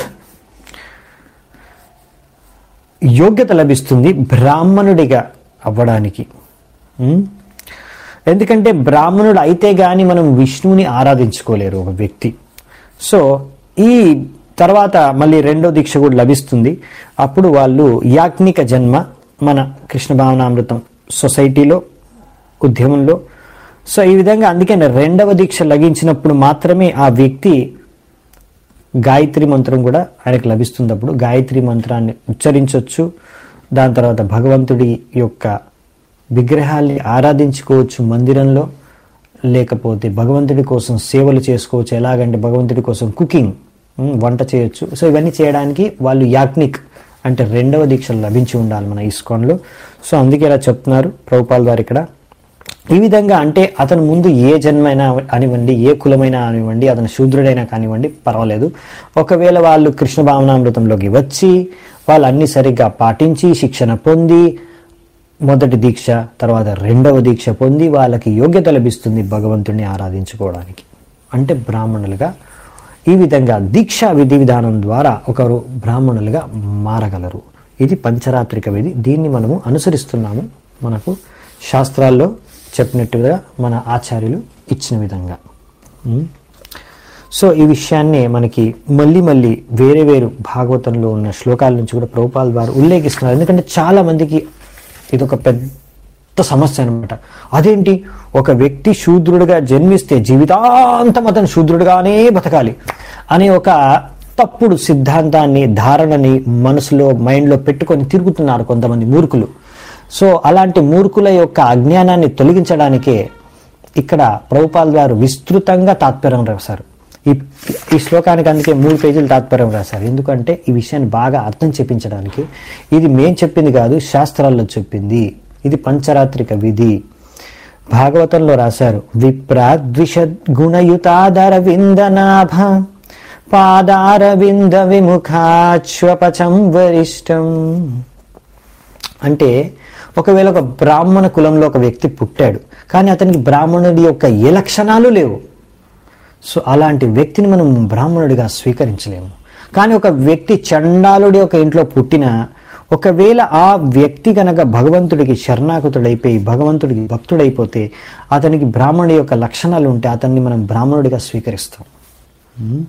యోగ్యత లభిస్తుంది బ్రాహ్మణుడిగా అవ్వడానికి ఉమ్? ఎందుకంటే బ్రాహ్మణుడు అయితే గాని మనం విష్ణువుని ఆరాధించుకోలేరు ఒక వ్యక్తి సో ఈ తర్వాత మళ్ళీ రెండో దీక్ష కూడా లభిస్తుంది అప్పుడు వాళ్ళు యాజ్ఞిక జన్మ మన కృష్ణ భావనామృతం సొసైటీలో ఉద్యమంలో సో ఈ విధంగా అందుకని రెండవ దీక్ష లభించినప్పుడు మాత్రమే ఆ వ్యక్తి గాయత్రి మంత్రం కూడా ఆయనకు లభిస్తుంది అప్పుడు గాయత్రి మంత్రాన్ని ఉచ్చరించవచ్చు దాని తర్వాత భగవంతుడి యొక్క విగ్రహాల్ని ఆరాధించుకోవచ్చు మందిరంలో లేకపోతే భగవంతుడి కోసం సేవలు చేసుకోవచ్చు ఎలాగంటే భగవంతుడి కోసం కుకింగ్ ఉమ్, వంట చేయొచ్చు సో ఇవన్నీ చేయడానికి వాళ్ళు యాజ్ఞిక్ అంటే రెండవ దీక్షలు లభించి ఉండాలి మన ఇస్కాన్లో సో అందుకే ఇలా చెప్తున్నారు ప్రభుపాల్ గారు ఇక్కడ ఈ విధంగా అంటే అతను ముందు ఏ జన్మైనా అనివ్వండి ఏ కులమైనా అనివ్వండి అతను శూద్రుడైనా కానివ్వండి పర్వాలేదు ఒకవేళ వాళ్ళు కృష్ణ భావనామృతంలోకి వచ్చి వాళ్ళు అన్ని సరిగ్గా పాటించి శిక్షణ పొంది మొదటి దీక్ష తర్వాత రెండవ దీక్ష పొంది వాళ్ళకి యోగ్యత లభిస్తుంది భగవంతుడిని ఆరాధించుకోవడానికి అంటే బ్రాహ్మణులుగా ఈ విధంగా దీక్షా విధి విధానం ద్వారా ఒకరు బ్రాహ్మణులుగా మారగలరు ఇది పంచరాత్రిక విధి దీన్ని మనము అనుసరిస్తున్నాము మనకు శాస్త్రాల్లో చెప్పినట్టుగా మన ఆచార్యులు ఇచ్చిన విధంగా ఉం? సో ఈ విషయాన్ని మనకి మళ్ళీ మళ్ళీ వేరే వేరు భాగవతంలో ఉన్న శ్లోకాల నుంచి కూడా ప్రభుపాల ద్వారా ఉల్లేఖిస్తున్నారు ఎందుకంటే చాలా మందికి ఇది ఒక పెద్ద సమస్య అనమాట అదేంటి ఒక వ్యక్తి శూద్రుడిగా జన్మిస్తే జీవితాంతం అతను శూద్రుడిగానే బతకాలి అనే ఒక తప్పుడు సిద్ధాంతాన్ని ధారణని మనసులో మైండ్లో పెట్టుకొని తిరుగుతున్నారు కొంతమంది మూర్ఖులు సో అలాంటి మూర్ఖుల యొక్క అజ్ఞానాన్ని తొలగించడానికే ఇక్కడ ప్రభుపాల్ గారు విస్తృతంగా తాత్పర్యం రాశారు ఈ ఈ శ్లోకానికి అందుకే మూడు పేజీలు తాత్పర్యం రాశారు ఎందుకంటే ఈ విషయాన్ని బాగా అర్థం చెప్పించడానికి ఇది మేం చెప్పింది కాదు శాస్త్రాల్లో చెప్పింది ఇది పంచరాత్రిక విధి భాగవతంలో రాశారు విప్రాద్విషద్ గుణయుతాదర విందనాభ పాదారవింద విముఖాశ్వపచం వరిష్టం అంటే ఒకవేళ ఒక బ్రాహ్మణ కులంలో ఒక వ్యక్తి పుట్టాడు కానీ అతనికి బ్రాహ్మణుడి యొక్క ఏ లక్షణాలు లేవు సో అలాంటి వ్యక్తిని మనం బ్రాహ్మణుడిగా స్వీకరించలేము కానీ ఒక వ్యక్తి చండాలుడి ఒక ఇంట్లో పుట్టిన ఒకవేళ ఆ వ్యక్తి కనుక భగవంతుడికి శరణాగతుడైపోయి భగవంతుడికి భక్తుడైపోతే అతనికి బ్రాహ్మణుడి యొక్క లక్షణాలు ఉంటే అతన్ని మనం బ్రాహ్మణుడిగా స్వీకరిస్తాం ఉం?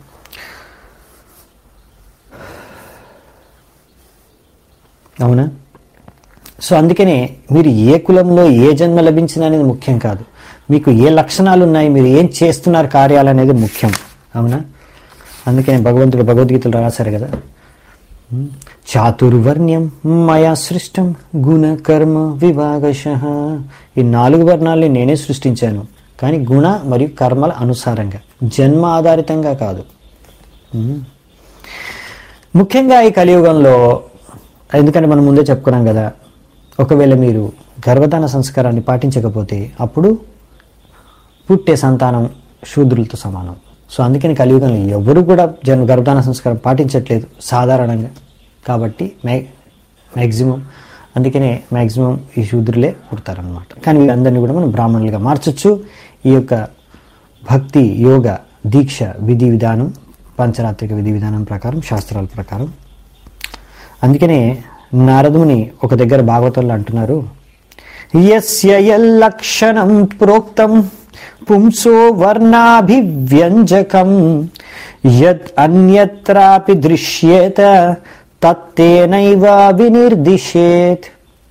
అవునా సో అందుకనే మీరు ఏ కులంలో ఏ జన్మ లభించిన అనేది ముఖ్యం కాదు మీకు ఏ లక్షణాలు ఉన్నాయి మీరు ఏం చేస్తున్నారు కార్యాలు అనేది ముఖ్యం అవునా అందుకనే భగవంతుడు భగవద్గీతలు రాశారు కదా ఉం? చాతుర్వర్ణ్యం మయా సృష్టం గుణ కర్మ విభాగశ ఈ నాలుగు వర్ణాలని నేనే సృష్టించాను కానీ గుణ మరియు కర్మల అనుసారంగా జన్మ ఆధారితంగా కాదు ఉం? ముఖ్యంగా ఈ కలియుగంలో ఎందుకంటే మనం ముందే చెప్పుకున్నాం కదా ఒకవేళ మీరు గర్భధాన సంస్కారాన్ని పాటించకపోతే అప్పుడు పుట్టే సంతానం శూద్రులతో సమానం సో అందుకని కలియుగంలో ఎవరు కూడా జన్మ గర్భధాన సంస్కారం పాటించట్లేదు సాధారణంగా కాబట్టి మ్యా మ్యాక్సిమం అందుకనే మ్యాక్సిమం ఈ శూద్రులే పుడతారనమాట కానీ వీళ్ళందరినీ కూడా మనం బ్రాహ్మణులుగా మార్చొచ్చు ఈ యొక్క భక్తి యోగ దీక్ష విధి విధానం పంచరాత్రిక విధి విధానం ప్రకారం శాస్త్రాల ప్రకారం అందుకనే నారదుని ఒక దగ్గర భాగవతంలో అంటున్నారు యస్య యల్లక్షణం ప్రోక్తం పుంసో వర్ణాభివ్యంజకం యత్ అన్యత్రాపి దృశ్యేత తత్తేనైవ వినిర్దిశేత్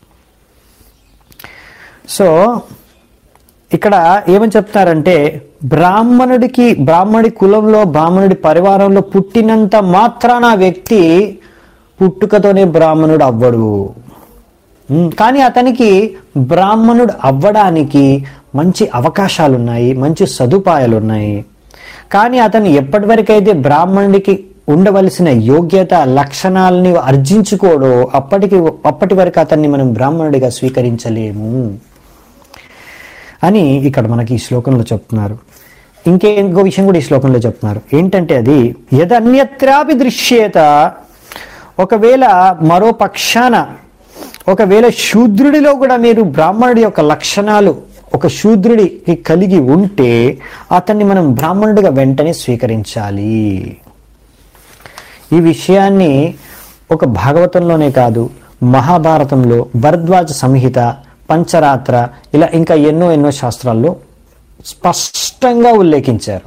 సో ఇక్కడ ఏమని చెప్తారంటే బ్రాహ్మణుడికి బ్రాహ్మణుడి కులంలో బ్రాహ్మణుడి పరివారంలో పుట్టినంత మాత్రాన ఆ వ్యక్తి పుట్టుకతోనే బ్రాహ్మణుడు అవ్వడు ఉమ్, కానీ అతనికి బ్రాహ్మణుడు అవ్వడానికి మంచి అవకాశాలు ఉన్నాయి మంచి సదుపాయాలు ఉన్నాయి కానీ అతను ఎప్పటి వరకైతే బ్రాహ్మణుడికి ఉండవలసిన యోగ్యత లక్షణాలని అర్జించుకోడో అప్పటికి అప్పటి వరకు అతన్ని మనం బ్రాహ్మణుడిగా స్వీకరించలేము అని ఇక్కడ మనకి ఈ శ్లోకంలో చెప్తున్నారు ఇంకే ఇంకో విషయం కూడా ఈ శ్లోకంలో చెప్తున్నారు ఏంటంటే అది యదన్యత్రాపి దృశ్యేత ఒకవేళ మరో పక్షాన ఒకవేళ శూద్రుడిలో కూడా మీరు బ్రాహ్మణుడి యొక్క లక్షణాలు ఒక శూద్రుడికి కలిగి ఉంటే అతన్ని మనం బ్రాహ్మణుడిగా వెంటనే స్వీకరించాలి ఈ విషయాన్ని ఒక భాగవతంలోనే కాదు మహాభారతంలో భరద్వాజ సంహిత పంచరాత్ర ఇలా ఇంకా ఎన్నో ఎన్నో శాస్త్రాల్లో స్పష్టంగా ఉల్లేఖించారు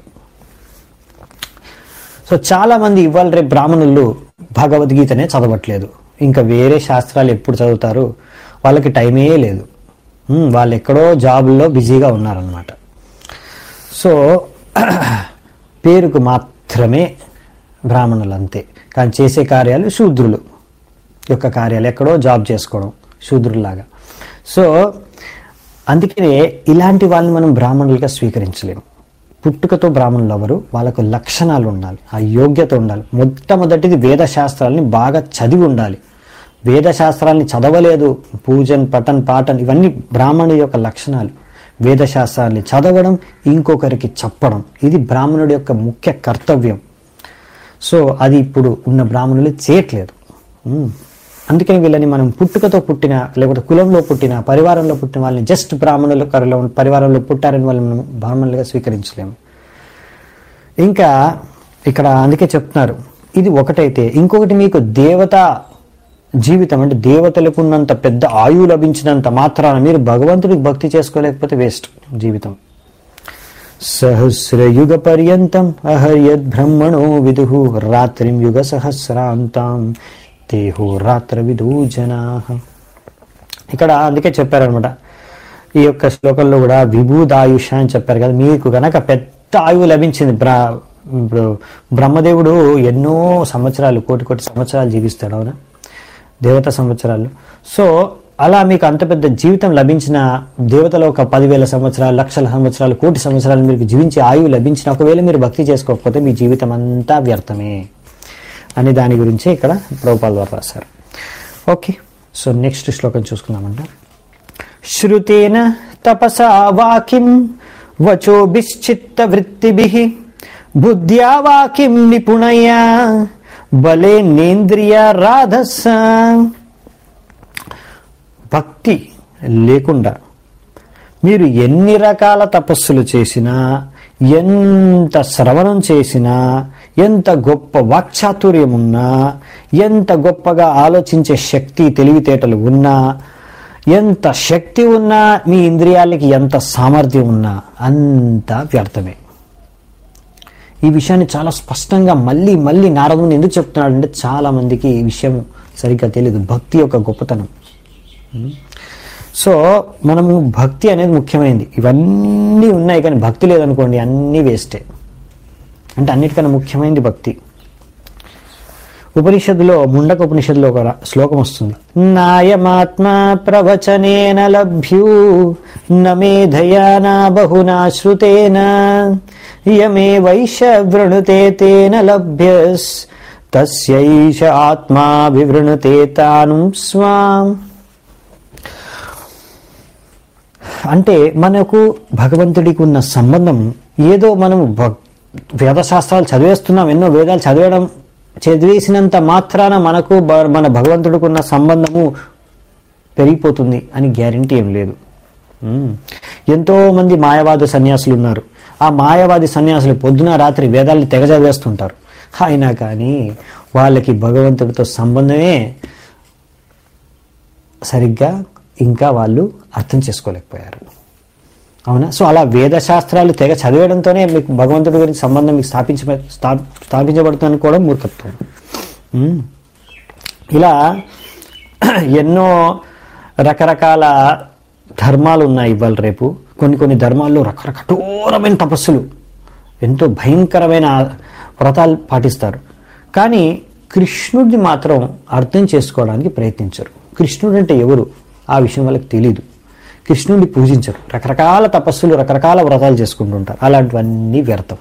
సో చాలా మంది ఇవాళ రేపు బ్రాహ్మణులు భగవద్గీతనే చదవట్లేదు ఇంకా వేరే శాస్త్రాలు ఎప్పుడు చదువుతారు వాళ్ళకి టైమే లేదు ఉమ్, వాళ్ళు ఎక్కడో జాబుల్లో బిజీగా ఉన్నారనమాట సో పేరుకు మాత్రమే బ్రాహ్మణులు అంతే కానీ చేసే కార్యాలు శూద్రులు యొక్క కార్యాలు ఎక్కడో జాబ్ చేసుకోవడం శూద్రుల్లాగా సో అందుకనే ఇలాంటి వాళ్ళని మనం బ్రాహ్మణులుగా స్వీకరించలేము పుట్టుకతో బ్రాహ్మణులు ఎవరు వాళ్ళకు లక్షణాలు ఉండాలి ఆ యోగ్యత ఉండాలి మొట్టమొదటిది వేద శాస్త్రాలని బాగా చదివి ఉండాలి వేద శాస్త్రాలని చదవలేదు పూజన్ పఠన్ పాఠన్ ఇవన్నీ బ్రాహ్మణుడి యొక్క లక్షణాలు వేద శాస్త్రాన్ని చదవడం ఇంకొకరికి చెప్పడం ఇది బ్రాహ్మణుడి యొక్క ముఖ్య కర్తవ్యం సో అది ఇప్పుడు ఉన్న బ్రాహ్మణులు చేయట్లేదు ఉమ్. అందుకని వీళ్ళని మనం పుట్టుకతో పుట్టిన లేకపోతే కులంలో పుట్టిన పరివారంలో పుట్టిన వాళ్ళని జస్ట్ బ్రాహ్మణుల కరులో పరివారంలో పుట్టారని వాళ్ళని మనం బ్రాహ్మణులుగా స్వీకరించలేము ఇంకా ఇక్కడ అందుకే చెప్తున్నారు ఇది ఒకటైతే ఇంకొకటి మీకు దేవత జీవితం అంటే దేవతలకు ఉన్నంత పెద్ద ఆయువు లభించినంత మాత్రాన మీరు భగవంతుడికి భక్తి చేసుకోలేకపోతే వేస్ట్ జీవితం సహస్రయుగ పర్యంతం అహర్యద్ బ్రహ్మణో విదు రాత్రిం యుగ సహస్రాంతం తేహో రాత్ర విదు జనా ఇక్కడ అందుకే చెప్పారనమాట ఈ యొక్క శ్లోకంలో కూడా విభూదాయుష అని చెప్పారు కదా మీకు గనక పెద్ద ఆయువు లభించింది బ్ర ఇప్పుడు బ్రహ్మదేవుడు ఎన్నో సంవత్సరాలు కోటి కోటి సంవత్సరాలు జీవిస్తాడు అవునా దేవత సంవత్సరాలు సో అలా మీకు అంత పెద్ద జీవితం లభించిన దేవతలో ఒక పదివేల సంవత్సరాలు లక్షల సంవత్సరాలు కోటి సంవత్సరాలు మీకు జీవించే ఆయువు లభించిన ఒకవేళ మీరు భక్తి చేసుకోకపోతే మీ జీవితం అంతా వ్యర్థమే అని దాని గురించి ఇక్కడ ప్రభుపాల్ వారు రాశారు ఓకే సో నెక్స్ట్ శ్లోకం చూసుకుందామంట శ్రుతేన తపసా వాకిం వచోభిశ్చిత్త వృత్తిభిః బుద్ధ్యా వాకిం నిపుణయా బలే నేంద్రియ రాధస భక్తి లేకుండా మీరు ఎన్ని రకాల తపస్సులు చేసినా ఎంత శ్రవణం చేసినా ఎంత గొప్ప వాక్చాతుర్యం ఉన్నా ఎంత గొప్పగా ఆలోచించే శక్తి తెలివితేటలు ఉన్నా ఎంత శక్తి ఉన్నా మీ ఇంద్రియాలకి ఎంత సామర్థ్యం ఉన్నా అంత వ్యర్థమే ఈ విషయాన్ని చాలా స్పష్టంగా మళ్ళీ మళ్ళీ నారదుని ఎందుకు చెప్తున్నాడు అంటే చాలా మందికి ఈ విషయం సరిగ్గా తెలియదు భక్తి యొక్క గొప్పతనం సో మనము భక్తి అనేది ముఖ్యమైనది ఇవన్నీ ఉన్నాయి కానీ భక్తి లేదనుకోండి అన్నీ వేస్టే అంటే అన్నిటికన్నా ముఖ్యమైనది భక్తి ఉపనిషత్తులో ముండక ఉపనిషత్తులో ఒక రా- శ్లోకం వస్తుంది నాయమాత్మ ప్రవచనేన లభ్యూ నమేధయా నా బహునా శ్రుతేన యమే వైష వృణుతే తేన లభ్యస్ తస్యైష ఆత్మా వివృణుతే తాను స్వాం అంటే మనకు భగవంతుడికి ఉన్న సంబంధం ఏదో మనం భక్ వేదశాస్త్రాలు చదివేస్తున్నాం ఎన్నో వేదాలు చదివడం చదివేసినంత మాత్రాన మనకు బ- మన భగవంతుడికి ఉన్న సంబంధము పెరిగిపోతుంది అని గ్యారంటీ ఏం లేదు మ్మ్. ఎంతో మంది మాయవాద సన్యాసులు ఉన్నారు ఆ మాయవాది సన్యాసులు పొద్దున రాత్రి వేదాల్ని తెగ చదివేస్తుంటారు అయినా కానీ వాళ్ళకి భగవంతుడితో సంబంధమే సరిగ్గా ఇంకా వాళ్ళు అర్థం చేసుకోలేకపోయారు అవునా సో అలా వేద శాస్త్రాలు తెగ చదివేయడంతోనే మీకు భగవంతుడి గురించి సంబంధం మీకు స్థాపించ స్థా- స్థాపించబడుతుంది అనుకోవడం మూర్ఖత్వం ఉమ్. ఇలా ఎన్నో రకరకాల ధర్మాలు ఉన్నాయి ఇవాళ రేపు కొన్ని కొన్ని ధర్మాల్లో రకరకాల కఠోరమైన తపస్సులు ఎంతో భయంకరమైన వ్రతాలు పాటిస్తారు కానీ కృష్ణుడిని మాత్రం అర్థం చేసుకోవడానికి ప్రయత్నించరు కృష్ణుడు అంటే ఎవరు ఆ విషయం వాళ్ళకి తెలియదు కృష్ణుడిని పూజించరు రకరకాల తపస్సులు రకరకాల వ్రతాలు చేసుకుంటుంటారు అలాంటివన్నీ వ్యర్థం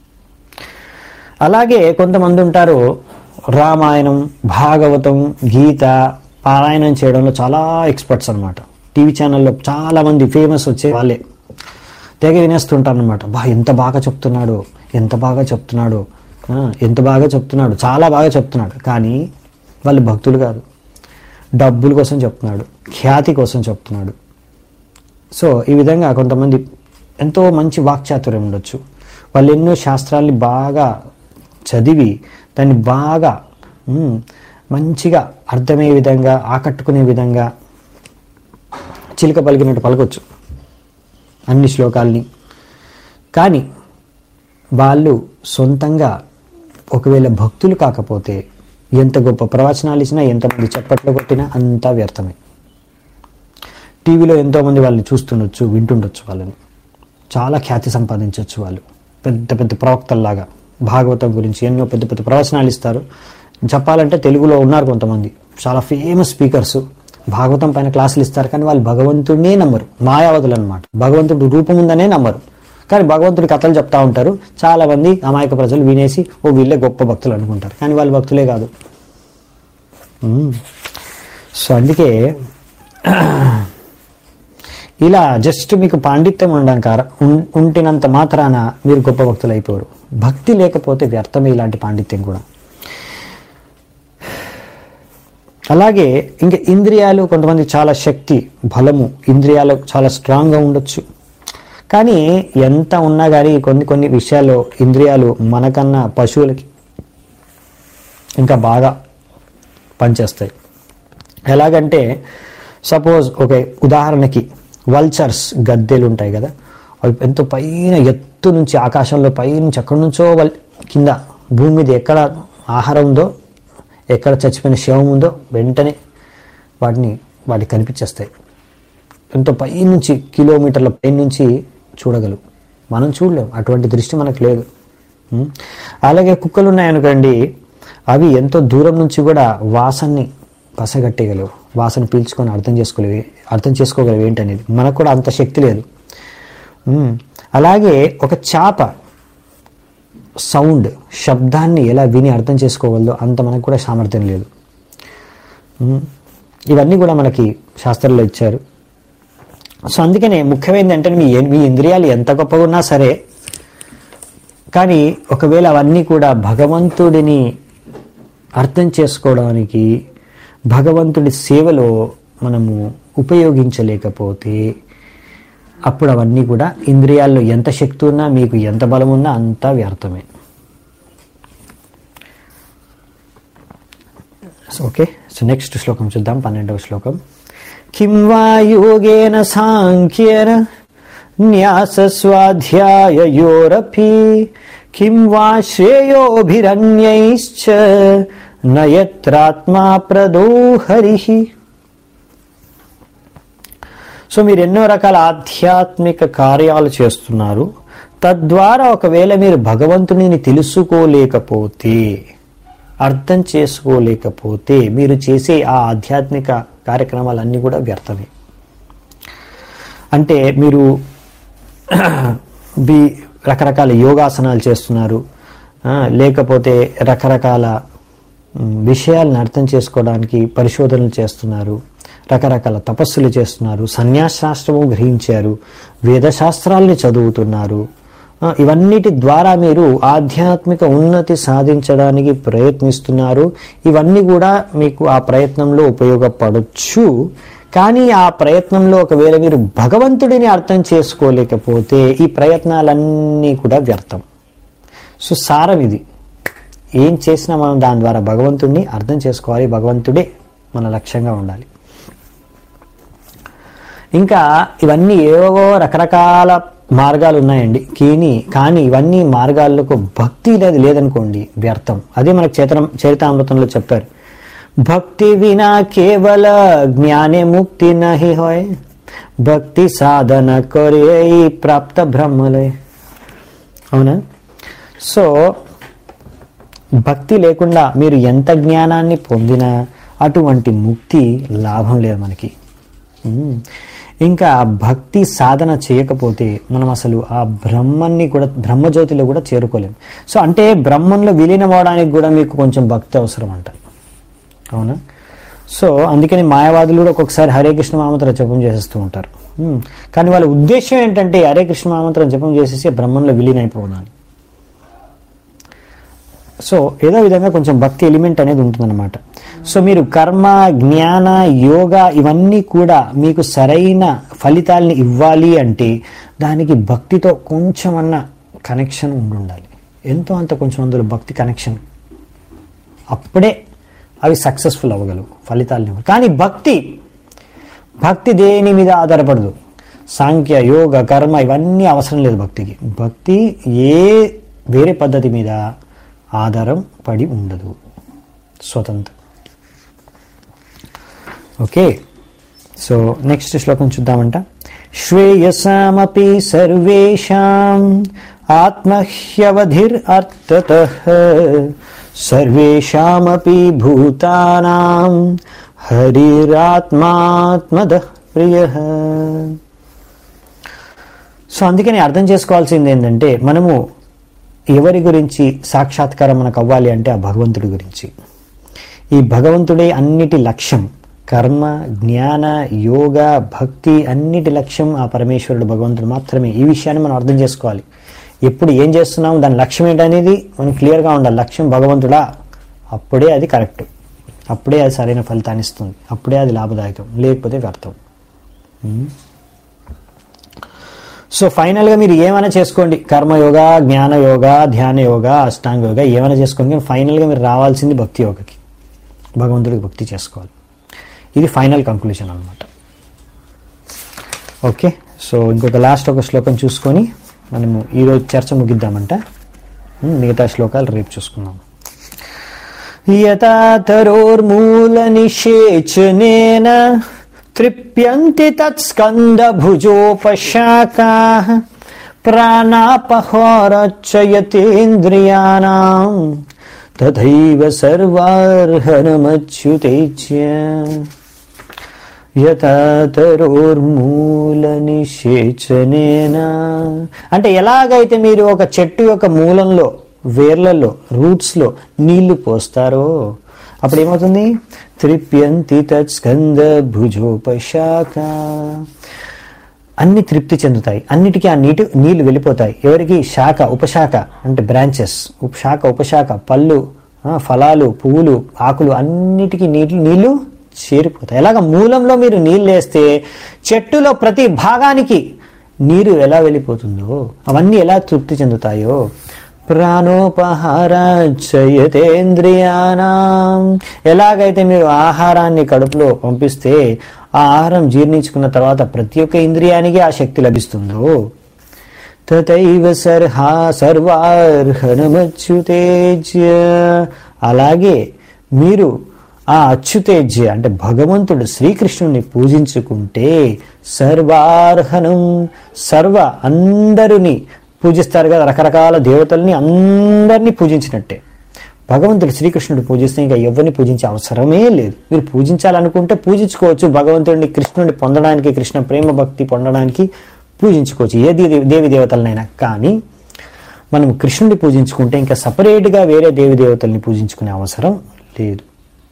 అలాగే కొంతమంది ఉంటారు రామాయణం భాగవతం గీత పారాయణం చేయడంలో చాలా ఎక్స్పర్ట్స్ అన్నమాట టీవీ ఛానల్లో చాలా మంది ఫేమస్ వచ్చే వాళ్ళే తెగ వినేస్తుంటారు అనమాట బా ఎంత బాగా చెప్తున్నాడు ఎంత బాగా చెప్తున్నాడు ఆ, ఎంత బాగా చెప్తున్నాడు చాలా బాగా చెప్తున్నాడు కానీ వాళ్ళు భక్తులు కాదు డబ్బుల కోసం చెప్తున్నాడు ఖ్యాతి కోసం చెప్తున్నాడు సో ఈ విధంగా కొంతమంది ఎంతో మంచి వాక్చాతుర్యం ఉండొచ్చు వాళ్ళు ఎన్నో శాస్త్రాల్ని బాగా చదివి దాన్ని బాగా మ్, మంచిగా అర్థమయ్యే విధంగా ఆకట్టుకునే విధంగా చిలుక పలికినట్టు పలకొచ్చు అన్ని శ్లోకాల్ని కానీ వాళ్ళు సొంతంగా ఒకవేళ భక్తులు కాకపోతే ఎంత గొప్ప ప్రవచనాలు ఇచ్చినా ఎంతమంది చప్పట్లు కొట్టినా అంతా వ్యర్థమే టీవీలో ఎంతోమంది వాళ్ళని చూస్తుండొచ్చు వింటుండొచ్చు వాళ్ళని చాలా ఖ్యాతి సంపాదించవచ్చు వాళ్ళు పెద్ద పెద్ద ప్రవక్తల్లాగా భాగవతం గురించి ఎన్నో పెద్ద పెద్ద ప్రవచనాలు ఇస్తారు చెప్పాలంటే తెలుగులో ఉన్నారు కొంతమంది చాలా ఫేమస్ స్పీకర్స్ భాగవతం పైన క్లాసులు ఇస్తారు కానీ వాళ్ళు భగవంతుడినే నమ్మరు మాయావతులు అనమాట భగవంతుడు రూపం ఉందనే నమ్మరు కానీ భగవంతుడి కథలు చెప్తా ఉంటారు చాలా మంది అమాయక ప్రజలు వినేసి ఓ వీళ్ళే గొప్ప భక్తులు అనుకుంటారు కానీ వాళ్ళు భక్తులే కాదు మ్మ్. సో అందుకే ఇలా జస్ట్ మీకు పాండిత్యం ఉండడం కార ఉం- ఉంటినంత మాత్రాన మీరు గొప్ప భక్తులు అయిపోరు భక్తి లేకపోతే వ్యర్థమే ఇలాంటి పాండిత్యం కూడా అలాగే ఇంకా ఇంద్రియాలు కొంతమంది చాలా శక్తి బలము ఇంద్రియాలు చాలా స్ట్రాంగ్గా ఉండొచ్చు కానీ ఎంత ఉన్నా కానీ కొన్ని కొన్ని విషయాల్లో ఇంద్రియాలు మనకన్నా పశువులకి ఇంకా బాగా పనిచేస్తాయి ఎలాగంటే సపోజ్ ఒక ఉదాహరణకి వల్చర్స్ గద్దెలు ఉంటాయి కదా అవి ఎంతో పైన ఎత్తు నుంచి ఆకాశంలో పై నుంచి ఎక్కడి నుంచో వల్ కింద భూమి మీద ఎక్కడ ఆహారం ఉందో ఎక్కడ చచ్చిపోయిన శవం ఉందో వెంటనే వాటిని వాటికి కనిపించేస్తాయి ఎంతో పై నుంచి కిలోమీటర్ల పై నుంచి చూడగలవు మనం చూడలేం అటువంటి దృష్టి మనకు లేదు ఉం? అలాగే కుక్కలు ఉన్నాయనుకోండి అవి ఎంతో దూరం నుంచి కూడా వాసనని పసగట్టేయగలవు వాసన పీల్చుకొని అర్థం చేసుకోలేవు అర్థం చేసుకోగలవు ఏంటనేది మనకు కూడా అంత శక్తి లేదు ఉం. అలాగే ఒక చేప సౌండ్ శబ్దాన్ని ఎలా విని అర్థం చేసుకోగలదో అంత మనకు కూడా సామర్థ్యం లేదు ఉం. ఇవన్నీ కూడా మనకి శాస్త్రంలో ఇచ్చారు సో అందుకనే ముఖ్యమైనది అంటే మీ మీ ఇంద్రియాలు ఎంత గొప్పగా ఉన్నా సరే కానీ ఒకవేళ అవన్నీ కూడా భగవంతుడిని అర్థం చేసుకోవడానికి భగవంతుడి సేవలో మనము ఉపయోగించలేకపోతే అప్పుడు అవన్నీ కూడా ఇంద్రియాల్లో ఎంత శక్తి ఉన్నా మీకు ఎంత బలం ఉన్నా అంతా వ్యర్థమే ఓకే సో నెక్స్ట్ శ్లోకం చూద్దాం పన్నెండవ శ్లోకం కిం వా యోగేన సాంఖ్యేన న్యాసస్వాధ్యాయయోరపి కిం వా శ్రేయోభిరన్యైశ్చ నయత్రాత్మా ప్రదో హరిః సో మీరు ఎన్నో రకాల ఆధ్యాత్మిక కార్యాలు చేస్తున్నారు తద్వారా ఒకవేళ మీరు భగవంతునిని తెలుసుకోలేకపోతే అర్థం చేసుకోలేకపోతే మీరు చేసే ఆ ఆధ్యాత్మిక కార్యక్రమాలన్నీ కూడా వ్యర్థమే అంటే మీరు బి రకరకాల యోగాసనాలు చేస్తున్నారు ఆ, లేకపోతే రకరకాల మ్, విషయాలను అర్థం చేసుకోవడానికి పరిశోధనలు చేస్తున్నారు రకరకాల తపస్సులు చేస్తున్నారు సన్యాసాస్త్రము గ్రహించారు వేదశాస్త్రాల్ని చదువుతున్నారు ఆ, ఇవన్నిటి ద్వారా మీరు ఆధ్యాత్మిక ఉన్నతి సాధించడానికి ప్రయత్నిస్తున్నారు ఇవన్నీ కూడా మీకు ఆ ప్రయత్నంలో ఉపయోగపడచ్చు కానీ ఆ ప్రయత్నంలో ఒకవేళ మీరు భగవంతుడిని అర్థం చేసుకోలేకపోతే ఈ ప్రయత్నాలన్నీ కూడా వ్యర్థం సో సారం ఇది ఏం చేసినా మనం దాని ద్వారా భగవంతుడిని అర్థం చేసుకోవాలి భగవంతుడే మన లక్ష్యంగా ఉండాలి ఇంకా ఇవన్నీ ఏవో రకరకాల మార్గాలు ఉన్నాయండి కీని కానీ ఇవన్నీ మార్గాలకు భక్తి అనేది లేదనుకోండి వ్యర్థం అదే మనకు చేతనం చరితామృతంలో చెప్పారు భక్తి వినా కేవల జ్ఞానే ముక్తి నహి హోయ్ భక్తి సాధన కొరే ప్రాప్త బ్రహ్మలే అవునా సో భక్తి లేకుండా మీరు ఎంత జ్ఞానాన్ని పొందినా అటువంటి ముక్తి లాభం లేదు మనకి ఉమ్. ఇంకా భక్తి సాధన చేయకపోతే మనం అసలు ఆ బ్రహ్మన్ని కూడా బ్రహ్మజ్యోతిలో కూడా చేరుకోలేం సో అంటే బ్రహ్మంలో విలీనం అవడానికి కూడా మీకు కొంచెం భక్తి అవసరం అంట అవునా సో అందుకని మాయావాదులు కూడా ఒక్కొక్కసారి హరే కృష్ణ మహామంత్రం జపం చేసేస్తూ ఉంటారు ఉమ్. కానీ వాళ్ళ ఉద్దేశం ఏంటంటే హరే కృష్ణ మహామంత్రం జపం చేసేసి బ్రహ్మంలో విలీనం అయిపోవాలి సో ఏదో విధంగా కొంచెం భక్తి ఎలిమెంట్ అనేది ఉంటుందన్నమాట సో మీరు కర్మ జ్ఞాన యోగ ఇవన్నీ కూడా మీకు సరైన ఫలితాలని ఇవ్వాలి అంటే దానికి భక్తితో కొంచెమన్న కనెక్షన్ ఉండి ఉండాలి ఎంతో అంత కొంచెం అందులో భక్తి కనెక్షన్ అప్పుడే అవి సక్సెస్ఫుల్ అవ్వగలవు ఫలితాలని ఇవ్వ- కానీ భక్తి భక్తి దేని మీద ఆధారపడదు సాంఖ్య యోగ కర్మ ఇవన్నీ అవసరం లేదు భక్తికి భక్తి ఏ వేరే పద్ధతి మీద ఆధారం పడి ఉండదు స్వతంత్రం ఓకే సో నెక్స్ట్ శ్లోకం చూద్దామంట శ్రేయసామపి సర్వేషాం ఆత్మహ్యవధిర్ అర్థత సర్వేషామపి భూతానాం హరిరాత్మాత్మద ప్రియ సో అందుకని అర్థం చేసుకోవాల్సింది ఏంటంటే మనము ఎవరి గురించి సాక్షాత్కారం మనకు అవ్వాలి అంటే ఆ భగవంతుడి గురించి ఈ భగవంతుడే అన్నిటి లక్ష్యం కర్మ జ్ఞాన యోగ భక్తి అన్నిటి లక్ష్యం ఆ పరమేశ్వరుడు భగవంతుడు మాత్రమే ఈ విషయాన్ని మనం అర్థం చేసుకోవాలి ఎప్పుడు ఏం చేస్తున్నాం దాని లక్ష్యం ఏంటనేది మనకి క్లియర్గా ఉండాలి లక్ష్యం భగవంతుడా అప్పుడే అది కరెక్ట్ అప్పుడే అది సరైన ఫలితాన్ని ఇస్తుంది అప్పుడే అది లాభదాయకం లేకపోతే వ్యర్థం ఉమ్. సో ఫైనల్గా మీరు ఏమైనా చేసుకోండి కర్మయోగ జ్ఞాన యోగ ధ్యాన యోగ అష్టాంగ యోగ ఏమైనా చేసుకోండి కానీ ఫైనల్గా మీరు రావాల్సింది భక్తి యోగకి భగవంతుడికి భక్తి చేసుకోవాలి ఇది ఫైనల్ కంక్లూజన్ అనమాట ఓకే సో ఇంకొక లాస్ట్ ఒక శ్లోకం చూసుకొని మనము ఈరోజు చర్చ ముగిద్దామంట ఉమ్, మిగతా శ్లోకాలు రేపు చూసుకుందాం యథాతరోర్మూలనిషేచనేన తృప్యంతి తత్స్కందభుజోపశాఖాः ప్రాణాపహారచ్చయతేంద్రియాణం తథైవ సర్వార్హనమచ్యుతేచ్య యథాతరోర్మూల నిషేచనేన అంటే ఎలాగైతే మీరు ఒక చెట్టు యొక్క మూలంలో వేర్లలో రూట్స్లో నీళ్లు పోస్తారో అప్పుడు ఏమవుతుంది త్రిప్యంతి తత్స్కంద భుజోపశాఖ అన్ని తృప్తి చెందుతాయి అన్నిటికీ ఆ నీటి నీళ్లు వెళ్ళిపోతాయి ఎవరికి శాఖ ఉపశాఖ అంటే బ్రాంచెస్ ఉపశాఖ ఉపశాఖ పళ్ళు ఆ, ఫలాలు పువ్వులు ఆకులు అన్నిటికీ నీళ్లు నీళ్లు చేరిపోతాయి ఎలాగ మూలంలో మీరు నీళ్ళు వేస్తే చెట్టులో ప్రతి భాగానికి నీరు ఎలా వెళ్ళిపోతుందో అవన్నీ ఎలా తృప్తి చెందుతాయో ప్రాణోపహార చయతేంద్రియానం ఎలాగైతే మీరు ఆహారాన్ని కడుపులో పంపిస్తే ఆ ఆహారం జీర్ణించుకున్న తర్వాత ప్రతి ఒక్క ఇంద్రియానికి ఆ శక్తి లభిస్తుందో తథైవ సర్హా సర్వార్హణమచ్యుతేజ్య అలాగే మీరు ఆ అచ్యుతేజ్య అంటే భగవంతుడు శ్రీకృష్ణుని పూజించుకుంటే సర్వార్హణం సర్వ అందరిని పూజిస్తారు కదా రకరకాల దేవతల్ని అందరినీ పూజించినట్టే భగవంతుడు శ్రీకృష్ణుడు పూజిస్తే ఇంకా ఎవరిని పూజించే అవసరమే లేదు మీరు పూజించాలనుకుంటే పూజించుకోవచ్చు భగవంతుడిని కృష్ణుడిని పొందడానికి కృష్ణ ప్రేమ భక్తి పొందడానికి పూజించుకోవచ్చు ఏ దేవి దేవి దేవతలనైనా కానీ మనం కృష్ణుడిని పూజించుకుంటే ఇంకా సపరేట్గా వేరే దేవి దేవతల్ని పూజించుకునే అవసరం లేదు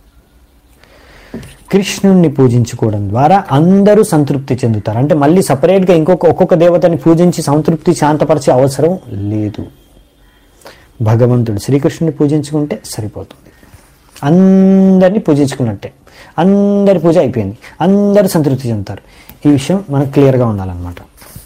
కృష్ణుణ్ణి పూజించుకోవడం ద్వారా అందరూ సంతృప్తి చెందుతారు అంటే మళ్ళీ సపరేట్గా ఇంకొక ఒక్కొక్క దేవతని పూజించి సంతృప్తి శాంతపరిచే అవసరం లేదు భగవంతుడు శ్రీకృష్ణుని పూజించుకుంటే సరిపోతుంది అందరినీ పూజించుకున్నట్టే అందరి పూజ అయిపోయింది అందరూ సంతృప్తి చెందుతారు ఈ విషయం మనకు క్లియర్గా ఉండాలన్నమాట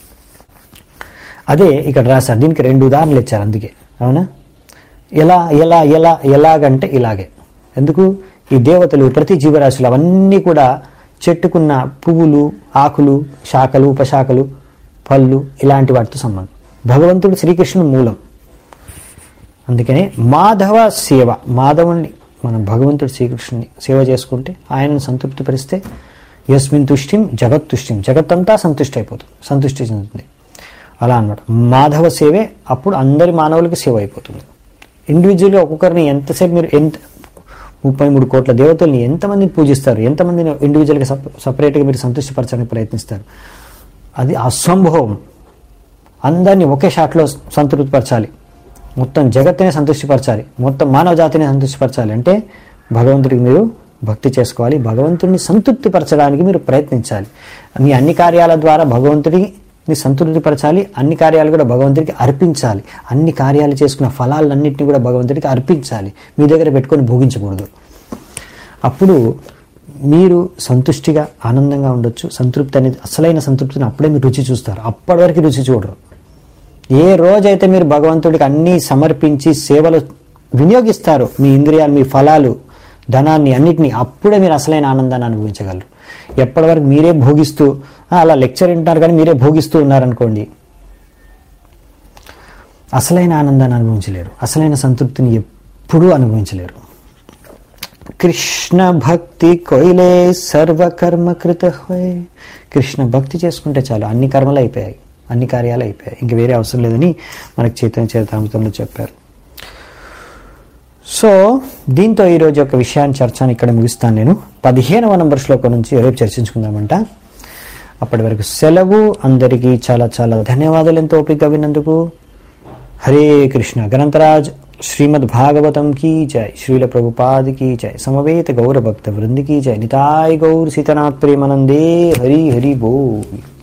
అదే ఇక్కడ రాశారు దీనికి రెండు ఉదాహరణలు ఇచ్చారు అందుకే అవునా ఎలా ఎలా ఎలా ఎలాగంటే ఇలాగే ఎందుకు ఈ దేవతలు ప్రతి జీవరాశులు అవన్నీ కూడా చెట్టుకున్న పువ్వులు ఆకులు శాఖలు ఉపశాఖలు పళ్ళు ఇలాంటి వాటితో సంబంధం భగవంతుడు శ్రీకృష్ణుడు మూలం అందుకనే మాధవ సేవ మాధవుణ్ణి మనం భగవంతుడు శ్రీకృష్ణుని సేవ చేసుకుంటే ఆయనను సంతృప్తిపరిస్తే యస్మిన్ తుష్టిం జగత్ తుష్టిం జగత్తంతా సంతుష్టి అయిపోతుంది సంతుష్టి చెందుతుంది అలా అన్నమాట మాధవ సేవే అప్పుడు అందరి మానవులకి సేవ అయిపోతుంది ఇండివిజువల్గా ఒక్కొక్కరిని ఎంతసేపు మీరు ఎంత ముప్పై మూడు కోట్ల దేవతల్ని ఎంతమందిని పూజిస్తారు ఎంతమందిని ఇండివిజువల్గా సప సపరేట్గా మీరు సంతృష్టిపరచడానికి ప్రయత్నిస్తారు అది అసంభవం అందరినీ ఒకే షాట్లో సంతృప్తిపరచాలి మొత్తం జగత్తునే సంతృష్టిపరచాలి మొత్తం మానవ జాతిని సంతృష్టిపరచాలి అంటే భగవంతుడికి మీరు భక్తి చేసుకోవాలి భగవంతుడిని సంతృప్తిపరచడానికి మీరు ప్రయత్నించాలి మీ అన్ని కార్యాల ద్వారా భగవంతుడిని సంతృప్తిపరచాలి అన్ని కార్యాలు కూడా భగవంతుడికి అర్పించాలి అన్ని కార్యాలు చేసుకున్న ఫలాలన్నింటినీ కూడా భగవంతుడికి అర్పించాలి మీ దగ్గర పెట్టుకొని భోగించకూడదు అప్పుడు మీరు సంతుష్టిగా ఆనందంగా ఉండొచ్చు సంతృప్తి అనేది అసలైన సంతృప్తిని అప్పుడే మీరు రుచి చూస్తారు అప్పటి వరకు రుచి చూడరు ఏ రోజైతే మీరు భగవంతుడికి అన్నీ సమర్పించి సేవలు వినియోగిస్తారో మీ ఇంద్రియాలు మీ ఫలాలు ధనాన్ని అన్నిటినీ అప్పుడే మీరు అసలైన ఆనందాన్ని అనుభవించగలరు ఎప్పటి వరకు మీరే భోగిస్తూ "ఆ, అలా లెక్చర్ వింటున్నారు కానీ మీరే భోగిస్తూ ఉన్నారనుకోండి అసలైన ఆనందాన్ని అనుభవించలేరు అసలైన సంతృప్తిని ఎప్పుడూ అనుభవించలేరు కృష్ణ భక్తి కొయిలే సర్వకర్మ కృత హోయ్ కృష్ణ భక్తి చేసుకుంటే చాలు అన్ని కర్మలు అయిపోయాయి అన్ని కార్యాలు అయిపోయాయి ఇంక వేరే అవసరం లేదని మనకు చైతన్య చరితామృతంలో చెప్పారు సో దీంతో ఈరోజు ఒక విషయాన్ని చర్చను ఇక్కడ ముగిస్తాను నేను పదిహేనవ నంబర్ శ్లోకం నుంచి రేపు చర్చించుకుందామంట అప్పటి వరకు సెలవు అందరికీ చాలా చాలా ధన్యవాదాలు ఎంతో ఓపిక విన్నందుకు హరే కృష్ణ గ్రంథరాజ్ శ్రీమద్ భాగవతం की जय श्रील प्रभुपाद की जय समवेत गौर भक्त वृंद की जय निताय गौर सीतनाथ प्रेमानंदे हरि हरि बोल